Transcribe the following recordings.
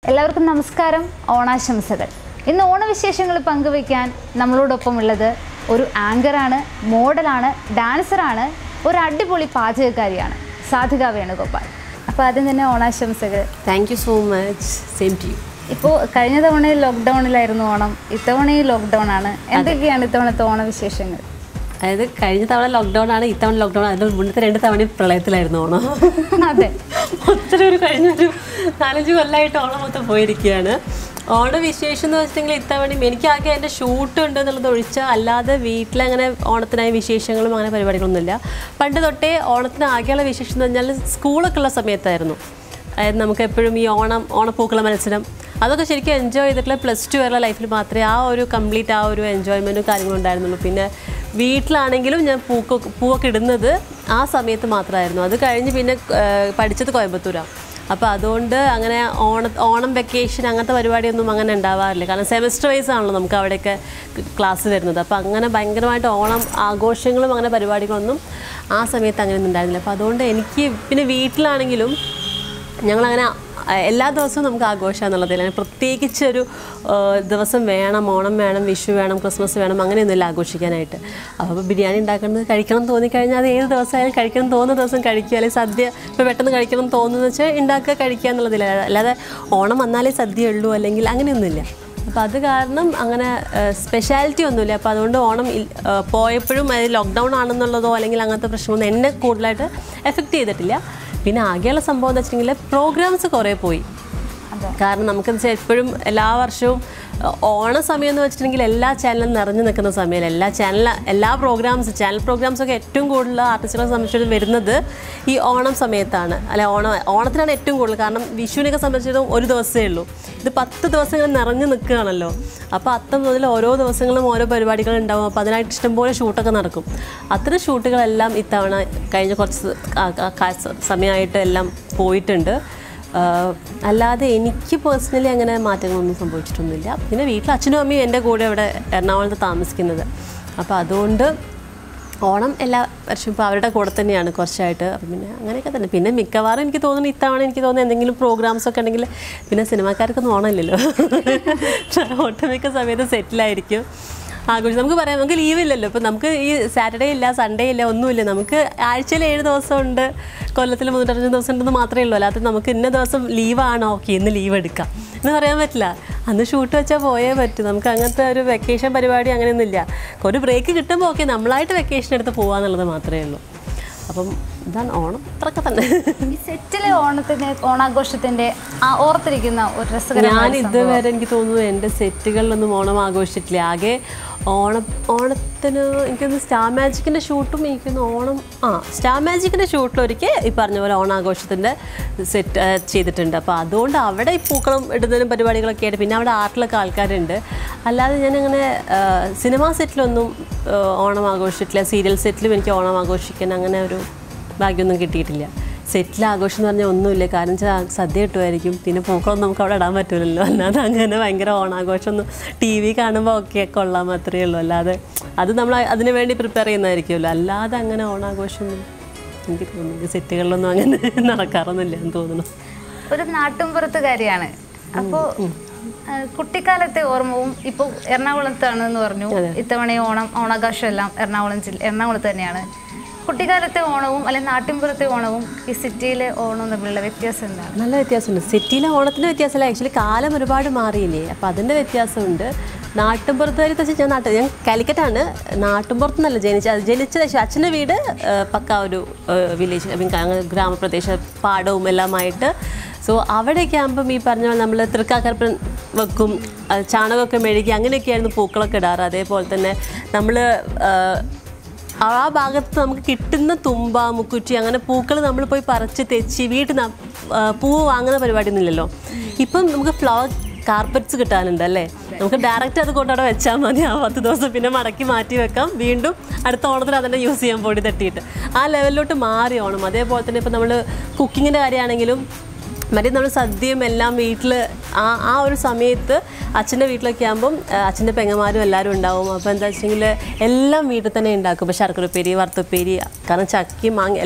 എല്ലാവർക്കും നമസ്കാരം ഓണാശംസകൾ ഇന്ന് ഓണവിശേഷങ്ങൾ പങ്കുവയ്ക്കാൻ നമ്മളോടൊപ്പം ഉള്ളത് ഒരു ആങ്കറാണ് മോഡലാണ് ഡാൻസറാണ് ഒരു അടിപൊളി പാചകക്കാരിയാണ് സാധിക വേണുഗോപാൽ അപ്പോൾ ആദ്യം തന്നെ ഓണാശംസകൾ thank you so much same to you ഇപ്പോൾ കഴിഞ്ഞ തവണയിൽ ലോക്ക്ഡൗണിലായിരുന്നു ഓണം ഇത്തവണയും ലോക്ക്ഡൗൺ ആണ് എന്തൊക്കെയാണ് ഇത്തവണത്തെ ഓണവിശേഷങ്ങൾ അതായത് കഴിഞ്ഞ തവണ ലോക്ക്ഡൗൺ ആണ് ഇത്തവണ ലോക്ക്ഡൗൺ അതിന് മുന്നത്തെ രണ്ട് തവണ പ്രളയത്തിലായിരുന്നു ഓണം അതെ ഒത്തിരി ഒരു കഴിഞ്ഞൊരു നാലഞ്ച് കൊല്ലമായിട്ട് ഓണം മൊത്തം പോയിരിക്കുകയാണ് ഓണവിശേഷം എന്ന് വെച്ചിട്ടുണ്ടെങ്കിൽ ഇത്തവണയും എനിക്കാകെ എൻ്റെ ഷൂട്ട് ഉണ്ട് എന്നുള്ളത് ഒഴിച്ച് അല്ലാതെ വീട്ടിലങ്ങനെ ഓണത്തിനായ വിശേഷങ്ങളും അങ്ങനെ പരിപാടികളൊന്നുമില്ല പണ്ട് തൊട്ടേ ഓണത്തിന് ആകെയുള്ള വിശേഷം എന്ന് പറഞ്ഞാൽ സ്കൂളൊക്കെ ഉള്ള സമയത്തായിരുന്നു അതായത് നമുക്ക് എപ്പോഴും ഈ ഓണം ഓണപ്പൂക്കള മത്സരം അതൊക്കെ ശരിക്കും എൻജോയ് ചെയ്തിട്ടുള്ള പ്ലസ് ടു വരെയുള്ള ലൈഫിൽ മാത്രമേ ആ ഒരു കംപ്ലീറ്റ് ആ ഒരു എൻജോയ്മെൻറ്റും കാര്യങ്ങളും ഉണ്ടായിരുന്നുള്ളൂ പിന്നെ വീട്ടിലാണെങ്കിലും ഞാൻ പൂക്കൊക്കെ പൂവൊക്കെ ഇടുന്നത് ആ സമയത്ത് മാത്രമായിരുന്നു അത് കഴിഞ്ഞ് പിന്നെ ആ, പഠിച്ചത് കോയമ്പത്തൂരാണ് അപ്പോൾ അതുകൊണ്ട് അങ്ങനെ ഓണ ഓണം വെക്കേഷൻ അങ്ങനത്തെ പരിപാടിയൊന്നും അങ്ങനെ ഉണ്ടാവാറില്ല കാരണം സെമസ്റ്റർ വൈസ് ആണല്ലോ നമുക്ക് അവിടെയൊക്കെ ക്ലാസ് വരുന്നത് അപ്പോൾ അങ്ങനെ ഭയങ്കരമായിട്ട് ഓണം ആഘോഷങ്ങളും അങ്ങനെ പരിപാടികളൊന്നും ആ സമയത്ത് അങ്ങനെ ഒന്നും ഉണ്ടായിരുന്നില്ല അപ്പോൾ അതുകൊണ്ട് എനിക്ക് പിന്നെ വീട്ടിലാണെങ്കിലും ഞങ്ങളങ്ങനെ അഹ് എല്ലാ ദിവസവും നമുക്ക് ആഘോഷം എന്നുള്ളതില്ല അങ്ങനെ പ്രത്യേകിച്ച് ഒരു ആഹ് ദിവസം വേണം ഓണം വേണം വിഷു വേണം ക്രിസ്മസ് വേണം അങ്ങനെയൊന്നുമില്ല ആഘോഷിക്കാനായിട്ട് അപ്പോൾ ബിരിയാണി ഉണ്ടാക്കുന്നത് കഴിക്കണം എന്ന് തോന്നിക്കഴിഞ്ഞാൽ അത് ഏത് ദിവസമായാലും കഴിക്കണം തോന്നുന്ന ദിവസം കഴിക്കുക അല്ലെങ്കിൽ സദ്യ ഇപ്പോൾ പെട്ടെന്ന് കഴിക്കണം എന്ന് തോന്നുന്നത് വെച്ചാൽ ഉണ്ടാക്കുക കഴിക്കുക എന്നുള്ളതില്ല അല്ലാതെ ഓണം വന്നാലേ സദ്യ ഉള്ളൂ അല്ലെങ്കിൽ അങ്ങനെയൊന്നുമില്ല അപ്പോൾ അത് കാരണം അങ്ങനെ സ്പെഷ്യാലിറ്റി ഒന്നുമില്ല അപ്പോൾ അതുകൊണ്ട് ഓണം ഇൽ- ആ, പോയപ്പോഴും അത് ലോക്ക്ഡൗൺ ആണെന്നുള്ളതോ അല്ലെങ്കിൽ അങ്ങനത്തെ പ്രശ്നമൊന്നും എന്നെ കൂടുതലായിട്ട് എഫക്റ്റ് ചെയ്തിട്ടില്ല പിന്നെ ആകെയുള്ള സംഭവം എന്ന് വെച്ചിട്ടുണ്ടെങ്കിൽ പ്രോഗ്രാംസ് കുറേ പോയി കാരണം നമുക്ക് എപ്പോഴും എല്ലാ വർഷവും അഹ്, ഓണ സമയം എന്ന് വെച്ചിട്ടുണ്ടെങ്കിൽ എല്ലാ ചാനലും നിറഞ്ഞു നിൽക്കുന്ന സമയമല്ല എല്ലാ ചാനൽ എല്ലാ പ്രോഗ്രാംസ് ചാനൽ പ്രോഗ്രാംസ് ഒക്കെ ഏറ്റവും കൂടുതൽ ആർട്ടിസ്റ്റുകളെ സംബന്ധിച്ചിടത്തോളം വരുന്നത് ഈ ഓണം സമയത്താണ് അല്ലെ ഓണം ഓണത്തിനാണ് ഏറ്റവും കൂടുതൽ കാരണം വിഷുവിനൊക്കെ സംബന്ധിച്ചിടത്തോളം ഒരു ദിവസമേ ഉള്ളൂ ഇത് പത്ത് ദിവസം ഇങ്ങനെ നിറഞ്ഞു നിൽക്കുകയാണല്ലോ അപ്പോൾ അത്തം മുതൽ ഓരോ ദിവസങ്ങളും ഓരോ പരിപാടികൾ ഉണ്ടാവും അപ്പോൾ അതിനായിട്ട് ഇഷ്ടംപോലെ ഷൂട്ടൊക്കെ നടക്കും അത്തരം ഷൂട്ടുകളെല്ലാം ഇത്തവണ കഴിഞ്ഞ കുറച്ച് ആ- ആ- കാ- സമയമായിട്ട് എല്ലാം പോയിട്ടുണ്ട് ആഹ് അല്ലാതെ എനിക്ക് പേഴ്സണലി അങ്ങനെ മാറ്റങ്ങളൊന്നും സംഭവിച്ചിട്ടൊന്നുമില്ല പിന്നെ വീട്ടിൽ അച്ഛനും അമ്മയും എൻ്റെ കൂടെ ഇവിടെ എറണാകുളത്ത് താമസിക്കുന്നത് അപ്പോൾ അതുകൊണ്ട് ഓണം എല്ലാ വർഷവും ഇപ്പോൾ അവരുടെ കൂടെ തന്നെയാണ് കുറച്ചായിട്ട് അപ്പം പിന്നെ അങ്ങനെയൊക്കെ തന്നെ പിന്നെ മിക്കവാറും എനിക്ക് തോന്നുന്നു ഇത്തവണ എനിക്ക് തോന്നുന്നു എന്തെങ്കിലും പ്രോഗ്രാംസ് ഒക്കെ ഉണ്ടെങ്കിൽ പിന്നെ സിനിമാക്കാർക്കൊന്നും ഓണമില്ലല്ലോ ഒട്ടുമിക്ക സമയത്ത് സെറ്റിലായിരിക്കും ആഘോഷം നമുക്ക് പറയാം നമുക്ക് ലീവ് ഇല്ലല്ലോ ഇപ്പം നമുക്ക് ഈ സാറ്റർഡേ ഇല്ല സൺഡേ ഇല്ല ഒന്നുമില്ല നമുക്ക് ആഴ്ചയിൽ ഏഴ് ദിവസം ഉണ്ട് കൊല്ലത്തിൽ മുന്നൂറ്റഞ്ച് ദിവസം ഉണ്ടെന്ന് മാത്രമേ ഉള്ളൂ അല്ലാതെ നമുക്ക് ഇന്ന ദിവസം ലീവാണോ ഓക്കെ ഇന്ന് ലീവ് എടുക്കാം എന്ന് പറയാൻ പറ്റില്ല അന്ന് ഷൂട്ട് വെച്ചാൽ പോയേ പറ്റൂ നമുക്ക് അങ്ങനത്തെ ഒരു വെക്കേഷൻ പരിപാടി അങ്ങനെയൊന്നുമില്ല ഒരു ബ്രേക്ക് കിട്ടുമ്പോൾ ഓക്കെ നമ്മളായിട്ട് വെക്കേഷൻ എടുത്ത് പോകാന്നുള്ളത് മാത്രമേ ഉള്ളൂ അപ്പം ഇതാണ് ഓണം അത്രയൊക്കെ തന്നെ ഈ സെറ്റിലെ ഓണത്തിന്റെ ഓണാഘോഷത്തിന്റെ ആ ഓർത്തിരിക്കുന്ന ഒരു രസകരമായ ഞാൻ ഇതുവരെ എനിക്ക് തോന്നുന്നു എൻ്റെ സെറ്റുകളിലൊന്നും ഓണം ആഘോഷിച്ചിട്ടില്ല ആകെ ഓണം ഓണത്തിന് എനിക്കൊന്ന് സ്റ്റാർ മാജിക്കിൻ്റെ ഷൂട്ടും എനിക്കൊന്ന് ഓണം ആ സ്റ്റാർ മാജിക്കിൻ്റെ ഷൂട്ടിൽ ഒരിക്കൽ ഈ പറഞ്ഞ പോലെ ഓണാഘോഷത്തിൻ്റെ സെറ്റ് ചെയ്തിട്ടുണ്ട് അപ്പോൾ അതുകൊണ്ട് അവിടെ ഈ പൂക്കളം ഇടുന്നതിനും പരിപാടികളൊക്കെ ആയിട്ട് പിന്നെ അവിടെ ആർട്ടിലൊക്കെ ആൾക്കാരുണ്ട് അല്ലാതെ ഞാനങ്ങനെ സിനിമാ സെറ്റിലൊന്നും ആ, ഓണം ആഘോഷിച്ചിട്ടില്ല സീരിയൽ സെറ്റിലും എനിക്ക് ഓണം ആഘോഷിക്കാൻ അങ്ങനെ ഒരു ഭാഗ്യമൊന്നും കിട്ടിയിട്ടില്ല സെറ്റിൽ ആഘോഷം എന്ന് പറഞ്ഞാൽ ഒന്നുമില്ല കാരണം വെച്ചാൽ സദ്യ കിട്ടുമായിരിക്കും പിന്നെ പൂക്കളൊന്നും നമുക്ക് അവിടെ ഇടാൻ പറ്റില്ലല്ലോ അല്ലാതെ അങ്ങനെ ഭയങ്കര ഓണാഘോഷമൊന്നും ടി വി കാണുമ്പോൾ ഒക്കെ കൊള്ളാൻ മാത്രമേ ഉള്ളൂ അല്ലാതെ അത് നമ്മൾ അതിന് വേണ്ടി പ്രിപ്പയർ ചെയ്യുന്നതായിരിക്കുമല്ലോ അല്ലാതെ അങ്ങനെ ഓണാഘോഷമൊന്നും എനിക്ക് തോന്നുന്നില്ല സെറ്റുകളിലൊന്നും അങ്ങനെ നടക്കാറൊന്നുമില്ല എന്ന് തോന്നുന്നു ഒരു നാട്ടുംപുറത്തുകാരിയാണ് അപ്പോൾ കുട്ടിക്കാലത്തെ ഓർമ്മവും ഇപ്പോൾ എറണാകുളത്താണെന്ന് പറഞ്ഞു ഇത്തവണ ഈ ഓണം ഓണാഘോഷം എല്ലാം എറണാകുളം ജില്ല എറണാകുളത്ത് തന്നെയാണ് കുട്ടിക്കാലത്തെ ഓണവും അല്ലെങ്കിൽ നാട്ടിൻപുറത്തെ ഓണവും ഈ സിറ്റിയിലെ ഓണവും തമ്മിലുള്ള വ്യത്യാസം എന്താണ് നല്ല വ്യത്യാസമുണ്ട് സിറ്റിയിലെ ഓണത്തിൻ്റെ വ്യത്യാസമല്ല ആക്ച്വലി കാലം ഒരുപാട് മാറിയില്ലേ അപ്പോൾ അതിൻ്റെ വ്യത്യാസമുണ്ട് നാട്ടിൻപുറത്തുകാരി വെച്ച് ഞാൻ നാട്ടിൽ ഞാൻ കാലിക്കറ്റാണ് നാട്ടിൻപുറത്തുനിന്നല്ല ജനിച്ചത് ജനിച്ചത് പക്ഷേ അച്ഛൻ്റെ വീട് ആ, പക്ക ഒരു വില്ലേജ് ഐ മീൻ ഗ്രാമപ്രദേശ പാടവും എല്ലാമായിട്ട് സോ അവിടെയൊക്കെ ആകുമ്പം ഈ പറഞ്ഞ പോലെ നമ്മൾ തൃക്കാക്കരപ്പൻ വെക്കും ആ, ചാണകമൊക്കെ മെഴുകി അങ്ങനെയൊക്കെയായിരുന്നു പൂക്കളൊക്കെ ഇടാറ് അതേപോലെ തന്നെ നമ്മൾ ആ ഭാഗത്ത് നമുക്ക് കിട്ടുന്ന തുമ്പ മുക്കുറ്റി അങ്ങനെ പൂക്കൾ നമ്മൾ പോയി പറിച്ച് തെച്ചി വീട്ടിൽ നിന്ന് പൂവ് വാങ്ങുന്ന പരിപാടിയൊന്നും ഇല്ലല്ലോ ഇപ്പം നമുക്ക് ഫ്ലവർ കാർപ്പറ്റ്സ് കിട്ടാനുണ്ട് അല്ലേ നമുക്ക് ഡയറക്റ്റ് അത് കൊണ്ട് അവിടെ വെച്ചാൽ മതി ആ പത്ത് ദിവസം പിന്നെ മടക്കി മാറ്റി വെക്കാം വീണ്ടും അടുത്ത ഓണത്തിന് അതിൻ്റെ യൂസ് ചെയ്യാൻ പൊടി തട്ടിയിട്ട് ആ ലെവലിലോട്ട് മാറി ഓണം അതേപോലെ തന്നെ ഇപ്പം നമ്മൾ കുക്കിങ്ങിൻ്റെ കാര്യമാണെങ്കിലും മറ്റേ നമ്മൾ സദ്യയും എല്ലാം വീട്ടിൽ ആ ആ ഒരു സമയത്ത് അച്ഛൻ്റെ വീട്ടിലൊക്കെ ആകുമ്പം അച്ഛൻ്റെ പെങ്ങന്മാരും എല്ലാവരും ഉണ്ടാവും അപ്പോൾ എന്താ വെച്ചെങ്കിൽ എല്ലാം വീട്ടിൽ തന്നെ ഉണ്ടാക്കും ഇപ്പോൾ ശർക്കരപ്പേരി വറുത്തപ്പേരി കാരണം ചക്കി മാങ്ങ എല്ലാം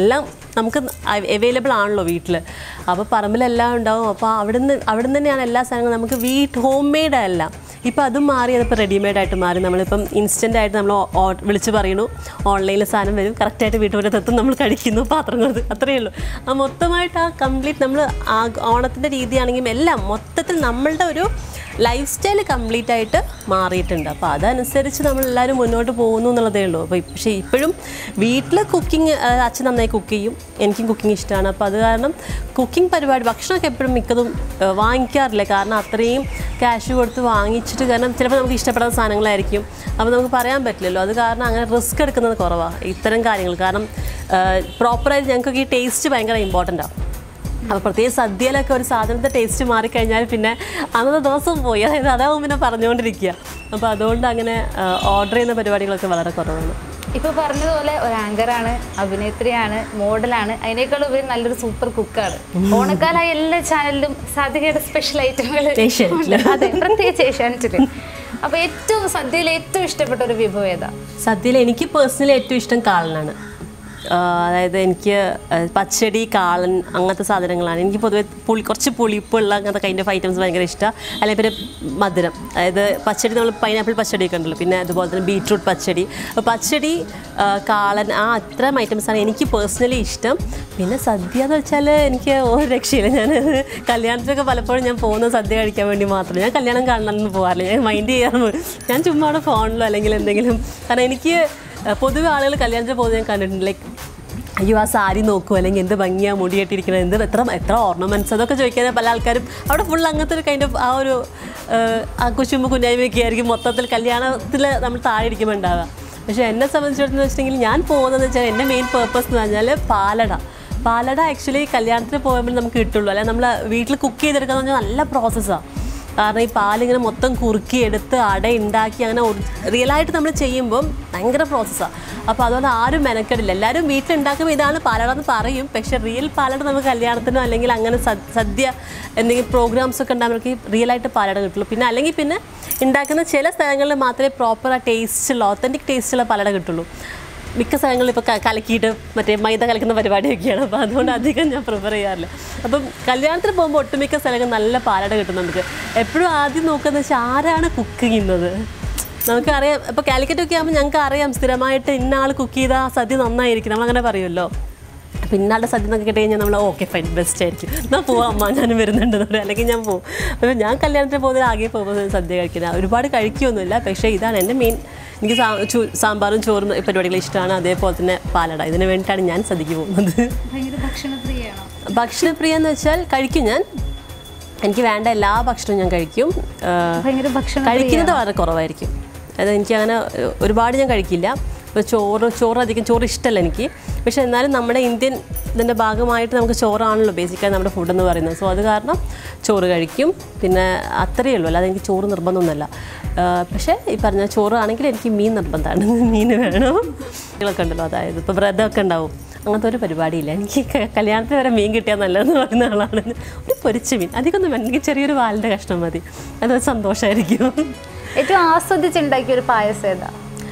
നമുക്ക് അവൈലബിൾ ആണല്ലോ വീട്ടിൽ അപ്പോൾ പറമ്പിലെല്ലാം ഉണ്ടാവും അപ്പോൾ അവിടുന്ന് അവിടെ നിന്ന് തന്നെയാണ് എല്ലാ സാധനങ്ങളും നമുക്ക് വീട്ട് ഹോം മെയ്ഡ് അല്ല ഇപ്പോൾ അതും മാറി അതിപ്പോൾ റെഡിമെയ്ഡ് ആയിട്ട് മാറി നമ്മളിപ്പം ഇൻസ്റ്റൻ്റ് ആയിട്ട് നമ്മൾ ഓ- വിളിച്ച് പറയണു ഓൺലൈനിൽ സാധനം വരും കറക്റ്റായിട്ട് വീട്ടുപുരത്തെത്തും നമ്മൾ കഴിക്കുന്നു പാത്രം കൊണ്ട് അത്രയേ ഉള്ളൂ ആ മൊത്തമായിട്ട് ആ കംപ്ലീറ്റ് നമ്മൾ ആ ഓണത്തിൻ്റെ രീതിയാണെങ്കിലും എല്ലാം മൊത്തത്തിൽ നമ്മളുടെ ഒരു ലൈഫ് സ്റ്റൈൽ കംപ്ലീറ്റ് ആയിട്ട് മാറിയിട്ടുണ്ട് അപ്പോൾ അതനുസരിച്ച് നമ്മൾ എല്ലാവരും മുന്നോട്ട് പോകുന്നു എന്നുള്ളതേ ഉള്ളൂ അപ്പോൾ പക്ഷേ ഇപ്പോഴും വീട്ടിൽ കുക്കിംഗ് അച്ഛൻ നന്നായി കുക്ക് ചെയ്യും എനിക്കും കുക്കിംഗ് ഇഷ്ടമാണ് അപ്പോൾ അത് കാരണം കുക്കിംഗ് പരിപാടി ഭക്ഷണമൊക്കെ എപ്പോഴും മിക്കതും ആ, വാങ്ങിക്കാറില്ല കാരണം അത്രയും ക്യാഷ് കൊടുത്ത് വാങ്ങിച്ചിട്ട് കാരണം ചിലപ്പോൾ നമുക്ക് ഇഷ്ടപ്പെടുന്ന സാധനങ്ങളായിരിക്കും അപ്പോൾ നമുക്ക് പറയാൻ പറ്റില്ലല്ലോ അത് കാരണം അങ്ങനെ റിസ്ക് എടുക്കുന്നത് കുറവാണ് ഇത്തരം കാര്യങ്ങൾ കാരണം പ്രോപ്പറായിട്ട് ഞങ്ങൾക്കൊക്കെ ഈ ടേസ്റ്റ് ഭയങ്കര ഇമ്പോർട്ടൻ്റ് ആണ് അപ്പോൾ പ്രത്യേകിച്ച് സദ്യയിലൊക്കെ ഒരു സാധനത്തെ ടേസ്റ്റ് മാറിക്കഴിഞ്ഞാൽ പിന്നെ അന്നത്തെ ദിവസം പോയി അതായത് അതാവും പിന്നെ പറഞ്ഞുകൊണ്ടിരിക്കുക അപ്പോൾ അതുകൊണ്ട് അങ്ങനെ ഓർഡർ ചെയ്യുന്ന പരിപാടികളൊക്കെ വളരെ കുറവാണ് ഇപ്പൊ പറഞ്ഞതുപോലെ ഒരു ആങ്കറാണ് അഭിനേത്രിയാണ് മോഡലാണ് അതിനേക്കാൾ ഉപരി നല്ലൊരു സൂപ്പർ കുക്കാണ് ഓണക്കാലായ എല്ലാ ചാനലിലും സാധികയുടെ സ്പെഷ്യൽ ഐറ്റങ്ങൾ ഏഷ്യാനെറ്റില്. അതെ പ്രത്യേകിച്ച് ഏഷ്യാനെറ്റില് അപ്പൊ ഏറ്റവും സദ്യയിൽ ഏറ്റവും ഇഷ്ടപ്പെട്ട ഒരു വിഭവം ഏതാ സദ്യയിൽ എനിക്ക് പേഴ്സണലി ഏറ്റവും ഇഷ്ടം കാളനാണ് ആ, അതായത് എനിക്ക് ആ, പച്ചടി കാളൻ അങ്ങനത്തെ സാധനങ്ങളാണ് എനിക്ക് പൊതുവെ പുളി കുറച്ച് പുളിപ്പുള്ള അങ്ങനത്തെ കൈൻഡ് ഓഫ് ഐറ്റംസ് ഭയങ്കര ഇഷ്ടമാണ് അല്ലെങ്കിൽ പിന്നെ മധുരം അതായത് പച്ചടി നമ്മൾ പൈനാപ്പിൾ പച്ചടിയൊക്കെ ഉണ്ടല്ലോ പിന്നെ അതുപോലെ തന്നെ ബീട്രൂട്ട് പച്ചടി അപ്പോൾ പച്ചടി ആ, കാളൻ ആ അത്തരം ഐറ്റംസാണ് എനിക്ക് പേഴ്സണലി ഇഷ്ടം പിന്നെ സദ്യ എന്ന് വെച്ചാൽ എനിക്ക് ഒരു രക്ഷയില്ല ഞാൻ കല്യാണത്തിനൊക്കെ പലപ്പോഴും ഞാൻ പോകുന്നത് സദ്യ കഴിക്കാൻ വേണ്ടി മാത്രം ഞാൻ കല്യാണം കാണണമെന്ന് പോകാറില്ല ഞാൻ മൈൻഡ് ചെയ്യാറ് ഞാൻ ചുമ്മാ അവിടെ ഫോണിലോ അല്ലെങ്കിൽ എന്തെങ്കിലും കാരണം എനിക്ക് ഏഹ്, പൊതുവെ ആളുകൾ കല്യാണത്തിന് പോകുന്നത് ഞാൻ കണ്ടിട്ടുണ്ട് ലൈക്ക് അയ്യോ ആ സാരി നോക്കൂ അല്ലെങ്കിൽ എന്ത് ഭംഗിയാ മുടിയിട്ടിരിക്കുന്നത് എന്ത് എത്ര എത്ര ഓർണമെൻറ്റ്സ് അതൊക്കെ ചോദിക്കാൻ പല ആൾക്കാരും അവിടെ ഫുൾ അങ്ങനത്തെ ഒരു കൈൻഡ് ഓഫ് ആ ഒരു ഏഹ്, ആ കുശുമ്പ് കുഞ്ഞായ്മയൊക്കെ ആയിരിക്കും മൊത്തത്തിൽ കല്യാണത്തിൽ നമ്മൾ താഴെ ഇരിക്കുമ്പോൾ ഉണ്ടാവുക പക്ഷേ എന്നെ സംബന്ധിച്ചിടത്തോളം വെച്ചിട്ടുണ്ടെങ്കിൽ ഞാൻ പോകുന്നതെന്ന് വെച്ചാൽ എൻ്റെ മെയിൻ പേർപ്പസ് എന്ന് പറഞ്ഞാൽ പാലട പാലട ആക്ച്വലി കല്യാണത്തിന് പോകുമ്പോൾ നമുക്ക് കിട്ടുള്ളൂ അല്ലെ നമ്മൾ വീട്ടിൽ കുക്ക് ചെയ്തെടുക്കുക എന്ന് പറഞ്ഞാൽ നല്ല പ്രോസസ്സാണ് കാരണം ഈ പാലിങ്ങനെ മൊത്തം കുറുക്കി എടുത്ത് അട ഉണ്ടാക്കി അങ്ങനെ റിയലായിട്ട് നമ്മൾ ചെയ്യുമ്പം ഭയങ്കര പ്രോസസ്സാണ് അപ്പോൾ അതുകൊണ്ട് ആരും മെനക്കെടില്ല എല്ലാവരും വീട്ടിലുണ്ടാക്കുമ്പോൾ ഇതാണ് പാലട എന്ന് പറയും പക്ഷേ റിയൽ പാലട നമുക്ക് കല്യാണത്തിനോ അല്ലെങ്കിൽ അങ്ങനെ സ- സദ്യ എന്തെങ്കിലും പ്രോഗ്രാംസ് ഒക്കെ ഉണ്ടാകുമ്പോൾ റിയലായിട്ട് പാലട കിട്ടുള്ളൂ പിന്നെ അല്ലെങ്കിൽ പിന്നെ ഉണ്ടാക്കുന്ന ചില സ്ഥലങ്ങളിൽ മാത്രമേ പ്രോപ്പർ ആ ടേസ്റ്റുള്ള ഓത്തൻറ്റിക് ടേസ്റ്റുള്ള പാലട കിട്ടുള്ളൂ മിക്ക സ്ഥലങ്ങളിൽ ഇപ്പോൾ കലക്കിയിട്ട് മറ്റേ മൈദ കലക്കുന്ന പരിപാടിയൊക്കെയാണ് അപ്പോൾ അതുകൊണ്ട് അധികം ഞാൻ പ്രിഫർ ചെയ്യാറില്ല അപ്പം കല്യാണത്തിന് പോകുമ്പോൾ ഒട്ടുമിക്ക സ്ഥലങ്ങൾ നല്ല പാലട കിട്ടും നമുക്ക് എപ്പോഴും ആദ്യം നോക്കുന്നത് വെച്ചാൽ ആരാണ് കുക്ക് ചെയ്യുന്നത് നമുക്കറിയാം ഇപ്പോൾ കാലിക്കറ്റ് ഒക്കെ ആകുമ്പോൾ ഞങ്ങൾക്ക് അറിയാം സ്ഥിരമായിട്ട് ഇന്ന ആൾ കുക്ക് ചെയ്താൽ സദ്യ നന്നായിരിക്കും നമ്മളങ്ങനെ പറയുമല്ലോ അപ്പോൾ ഇന്നാളുടെ സദ്യ എന്നൊക്കെ കേട്ട് കഴിഞ്ഞാൽ നമ്മൾ ഓക്കെ ഫൈൻ ബെസ്റ്റ് ആയിരിക്കും എന്നാൽ പോവാം അമ്മ ഞാനും വരുന്നുണ്ട് എന്ന് പറയും അല്ലെങ്കിൽ ഞാൻ പോകും അപ്പോൾ ഞാൻ കല്യാണത്തിന് പോകുന്നത് ആകെ പോകുമ്പോൾ സദ്യ കഴിക്കുന്നത് ഒരുപാട് കഴിക്കുകയൊന്നുമില്ല പക്ഷേ ഇതാണ് എൻ്റെ മെയിൻ എനിക്ക് സാ ചു- സാമ്പാറും ചോറും പരിപാടികൾ ഇഷ്ടമാണ് അതേപോലെ തന്നെ പാലട ഇതിന് വേണ്ടിയിട്ടാണ് ഞാൻ സദ്യക്ക് പോകുന്നത് ഭയങ്കര ഭക്ഷണപ്രിയാണ് ഭക്ഷണപ്രിയ എന്ന് വെച്ചാൽ കഴിക്കും ഞാൻ എനിക്ക് വേണ്ട എല്ലാ ഭക്ഷണവും ഞാൻ കഴിക്കും ആ, ഭയങ്കര ഭക്ഷണ കഴിക്കുന്നത് വളരെ കുറവായിരിക്കും അതായത് എനിക്ക് അങ്ങനെ ഏഹ്, ഒരുപാട് ഞാൻ കഴിക്കില്ല ഇപ്പോൾ ചോറ് ചോറ് അധികം ചോറ് ഇഷ്ടമല്ല എനിക്ക് പക്ഷേ എന്നാലും നമ്മുടെ ഇന്ത്യൻ ഇതിൻ്റെ ഭാഗമായിട്ട് നമുക്ക് ചോറാണല്ലോ ബേസിക്കായി നമ്മുടെ ഫുഡ് എന്ന് പറയുന്നത് സോ അത് കാരണം ചോറ് കഴിക്കും പിന്നെ അത്രയേ ഉള്ളൂ അല്ലാതെ എനിക്ക് ചോറ് നിർബന്ധമൊന്നുമല്ല ഏഹ്, പക്ഷേ ഈ പറഞ്ഞ ചോറ് ആണെങ്കിൽ എനിക്ക് മീൻ നിർബന്ധമാണ് മീൻ വേണം ഇതൊക്കെ ഉണ്ടല്ലോ അതായത് ഇപ്പോൾ വ്രതമൊക്കെ ഉണ്ടാവും അങ്ങനത്തെ ഒരു പരിപാടിയില്ല എനിക്ക് ക- കല്യാണത്തിന് വരെ മീൻ കിട്ടിയാൽ നല്ലതെന്ന് പറയുന്ന ആളാണ് ഒരു പൊരിച്ച മീൻ അധികമൊന്നും വേണ്ട എനിക്ക് ചെറിയൊരു വാലിൻ്റെ കഷ്ണം മതി അതൊരു സന്തോഷമായിരിക്കും ഏറ്റവും ആസ്വദിച്ചുണ്ടാക്കിയ ഒരു പായസം ഏതാ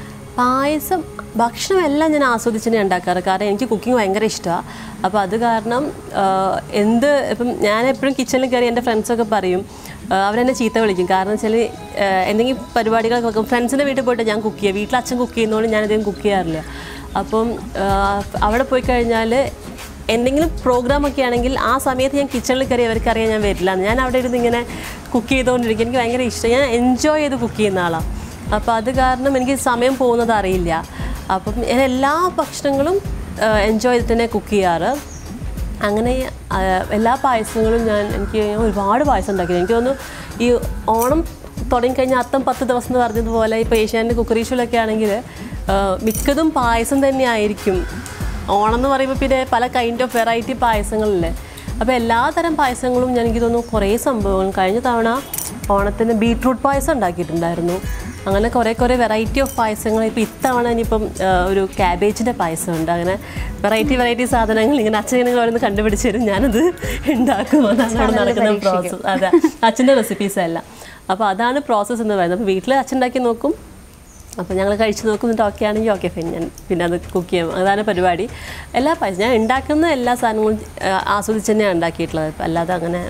പായസം ഭക്ഷണം എല്ലാം ഞാൻ ആസ്വദിച്ച് തന്നെ ഉണ്ടാക്കാറ് കാരണം എനിക്ക് കുക്കിംഗ് ഭയങ്കര ഇഷ്ടമാണ് അപ്പോൾ അത് കാരണം ആ, എന്ത് ഇപ്പം ഞാൻ എപ്പോഴും കിച്ചണിൽ കയറി എൻ്റെ ഫ്രണ്ട്സൊക്കെ പറയും ആ, അവരെന്നെ ചീത്ത വിളിക്കും കാരണം വെച്ചാൽ എന്തെങ്കിലും പരിപാടികളൊക്കെ വെക്കും ഫ്രണ്ട്സിൻ്റെ വീട്ടിൽ പോയിട്ട് ഞാൻ കുക്ക് ചെയ്യുക വീട്ടിൽ അച്ഛൻ കുക്ക് ചെയ്യുന്നതുകൊണ്ട് ഞാനധികം കുക്ക് ചെയ്യാറില്ല അപ്പം ആ, അവിടെ പോയി കഴിഞ്ഞാൽ എന്തെങ്കിലും പ്രോഗ്രാം ഒക്കെ ആണെങ്കിൽ ആ സമയത്ത് ഞാൻ കിച്ചണിൽ കയറി അവർക്കറിയാൻ ഞാൻ വരില്ല ഞാൻ അവിടെ ഇരുന്ന് ഇങ്ങനെ കുക്ക് ചെയ്തുകൊണ്ടിരിക്കും എനിക്ക് ഭയങ്കര ഇഷ്ടം ഞാൻ എൻജോയ് ചെയ്ത് കുക്ക് ചെയ്യുന്ന ആളാണ് അപ്പോൾ അത് കാരണം എനിക്ക് സമയം പോകുന്നത് അറിയില്ല അപ്പം ഞാൻ എല്ലാ ഭക്ഷണങ്ങളും എൻജോയ് ചെയ്തിട്ട് തന്നെ കുക്ക് ചെയ്യാറ് അങ്ങനെ ആ, എല്ലാ പായസങ്ങളും ഞാൻ എനിക്ക് ഞാൻ ഒരുപാട് പായസം ഉണ്ടാക്കി എനിക്ക് തോന്നുന്നു ഈ ഓണം തുടങ്ങിക്കഴിഞ്ഞാൽ അത്തം പത്ത് ദിവസം എന്ന് പറഞ്ഞതുപോലെ ഇപ്പോൾ ഏഷ്യാൻ്റെ കുക്കറി ഷോയിലൊക്കെ ആണെങ്കിൽ ആ, മിക്കതും പായസം തന്നെ ആയിരിക്കും ഓണം എന്ന് പറയുമ്പോൾ പിന്നെ പല കൈൻഡ് ഓഫ് വെറൈറ്റി പായസങ്ങളില്ലേ അപ്പോൾ എല്ലാ തരം പായസങ്ങളും ഞാൻ എനിക്ക് തോന്നുന്നു കുറേ സംഭവങ്ങൾ കഴിഞ്ഞ തവണ ഓണത്തിന് ബീട്രൂട്ട് പായസം ഉണ്ടാക്കിയിട്ടുണ്ടായിരുന്നു അങ്ങനെ കുറേ കുറേ വെറൈറ്റി ഓഫ് പായസങ്ങൾ ഇപ്പോൾ ഇത്തവണ ഇനിയിപ്പം ആ, ഒരു ക്യാബേജിൻ്റെ പായസമുണ്ട് അങ്ങനെ വെറൈറ്റി വെറൈറ്റി സാധനങ്ങൾ ഇങ്ങനെ അച്ഛൻ ഇങ്ങനെ ഓരോന്ന് കണ്ടുപിടിച്ച് തരും ഞാനത് ഉണ്ടാക്കും അതാണ് അവിടെ നടക്കുന്ന പ്രോസസ്സ് അതെ അച്ഛൻ്റെ റെസിപ്പീസ് എല്ലാം അപ്പോൾ അതാണ് പ്രോസസ്സ് എന്ന് പറയുന്നത് അപ്പോൾ വീട്ടിൽ അച്ഛൻ ഉണ്ടാക്കി നോക്കും അപ്പോൾ ഞങ്ങൾ കഴിച്ച് നോക്കുന്നിട്ട് ഓക്കെ ആണെങ്കിൽ ഓക്കെ ഫൈൻ ഞാൻ പിന്നെ അത് കുക്ക് ചെയ്യും അതാണ് പരിപാടി എല്ലാ പായസം ഞാൻ ഉണ്ടാക്കുന്ന എല്ലാ സാധനങ്ങളും ആ, ആസ്വദിച്ച് തന്നെയാണ് ഉണ്ടാക്കിയിട്ടുള്ളത് ഇപ്പം അല്ലാതെ അങ്ങനെ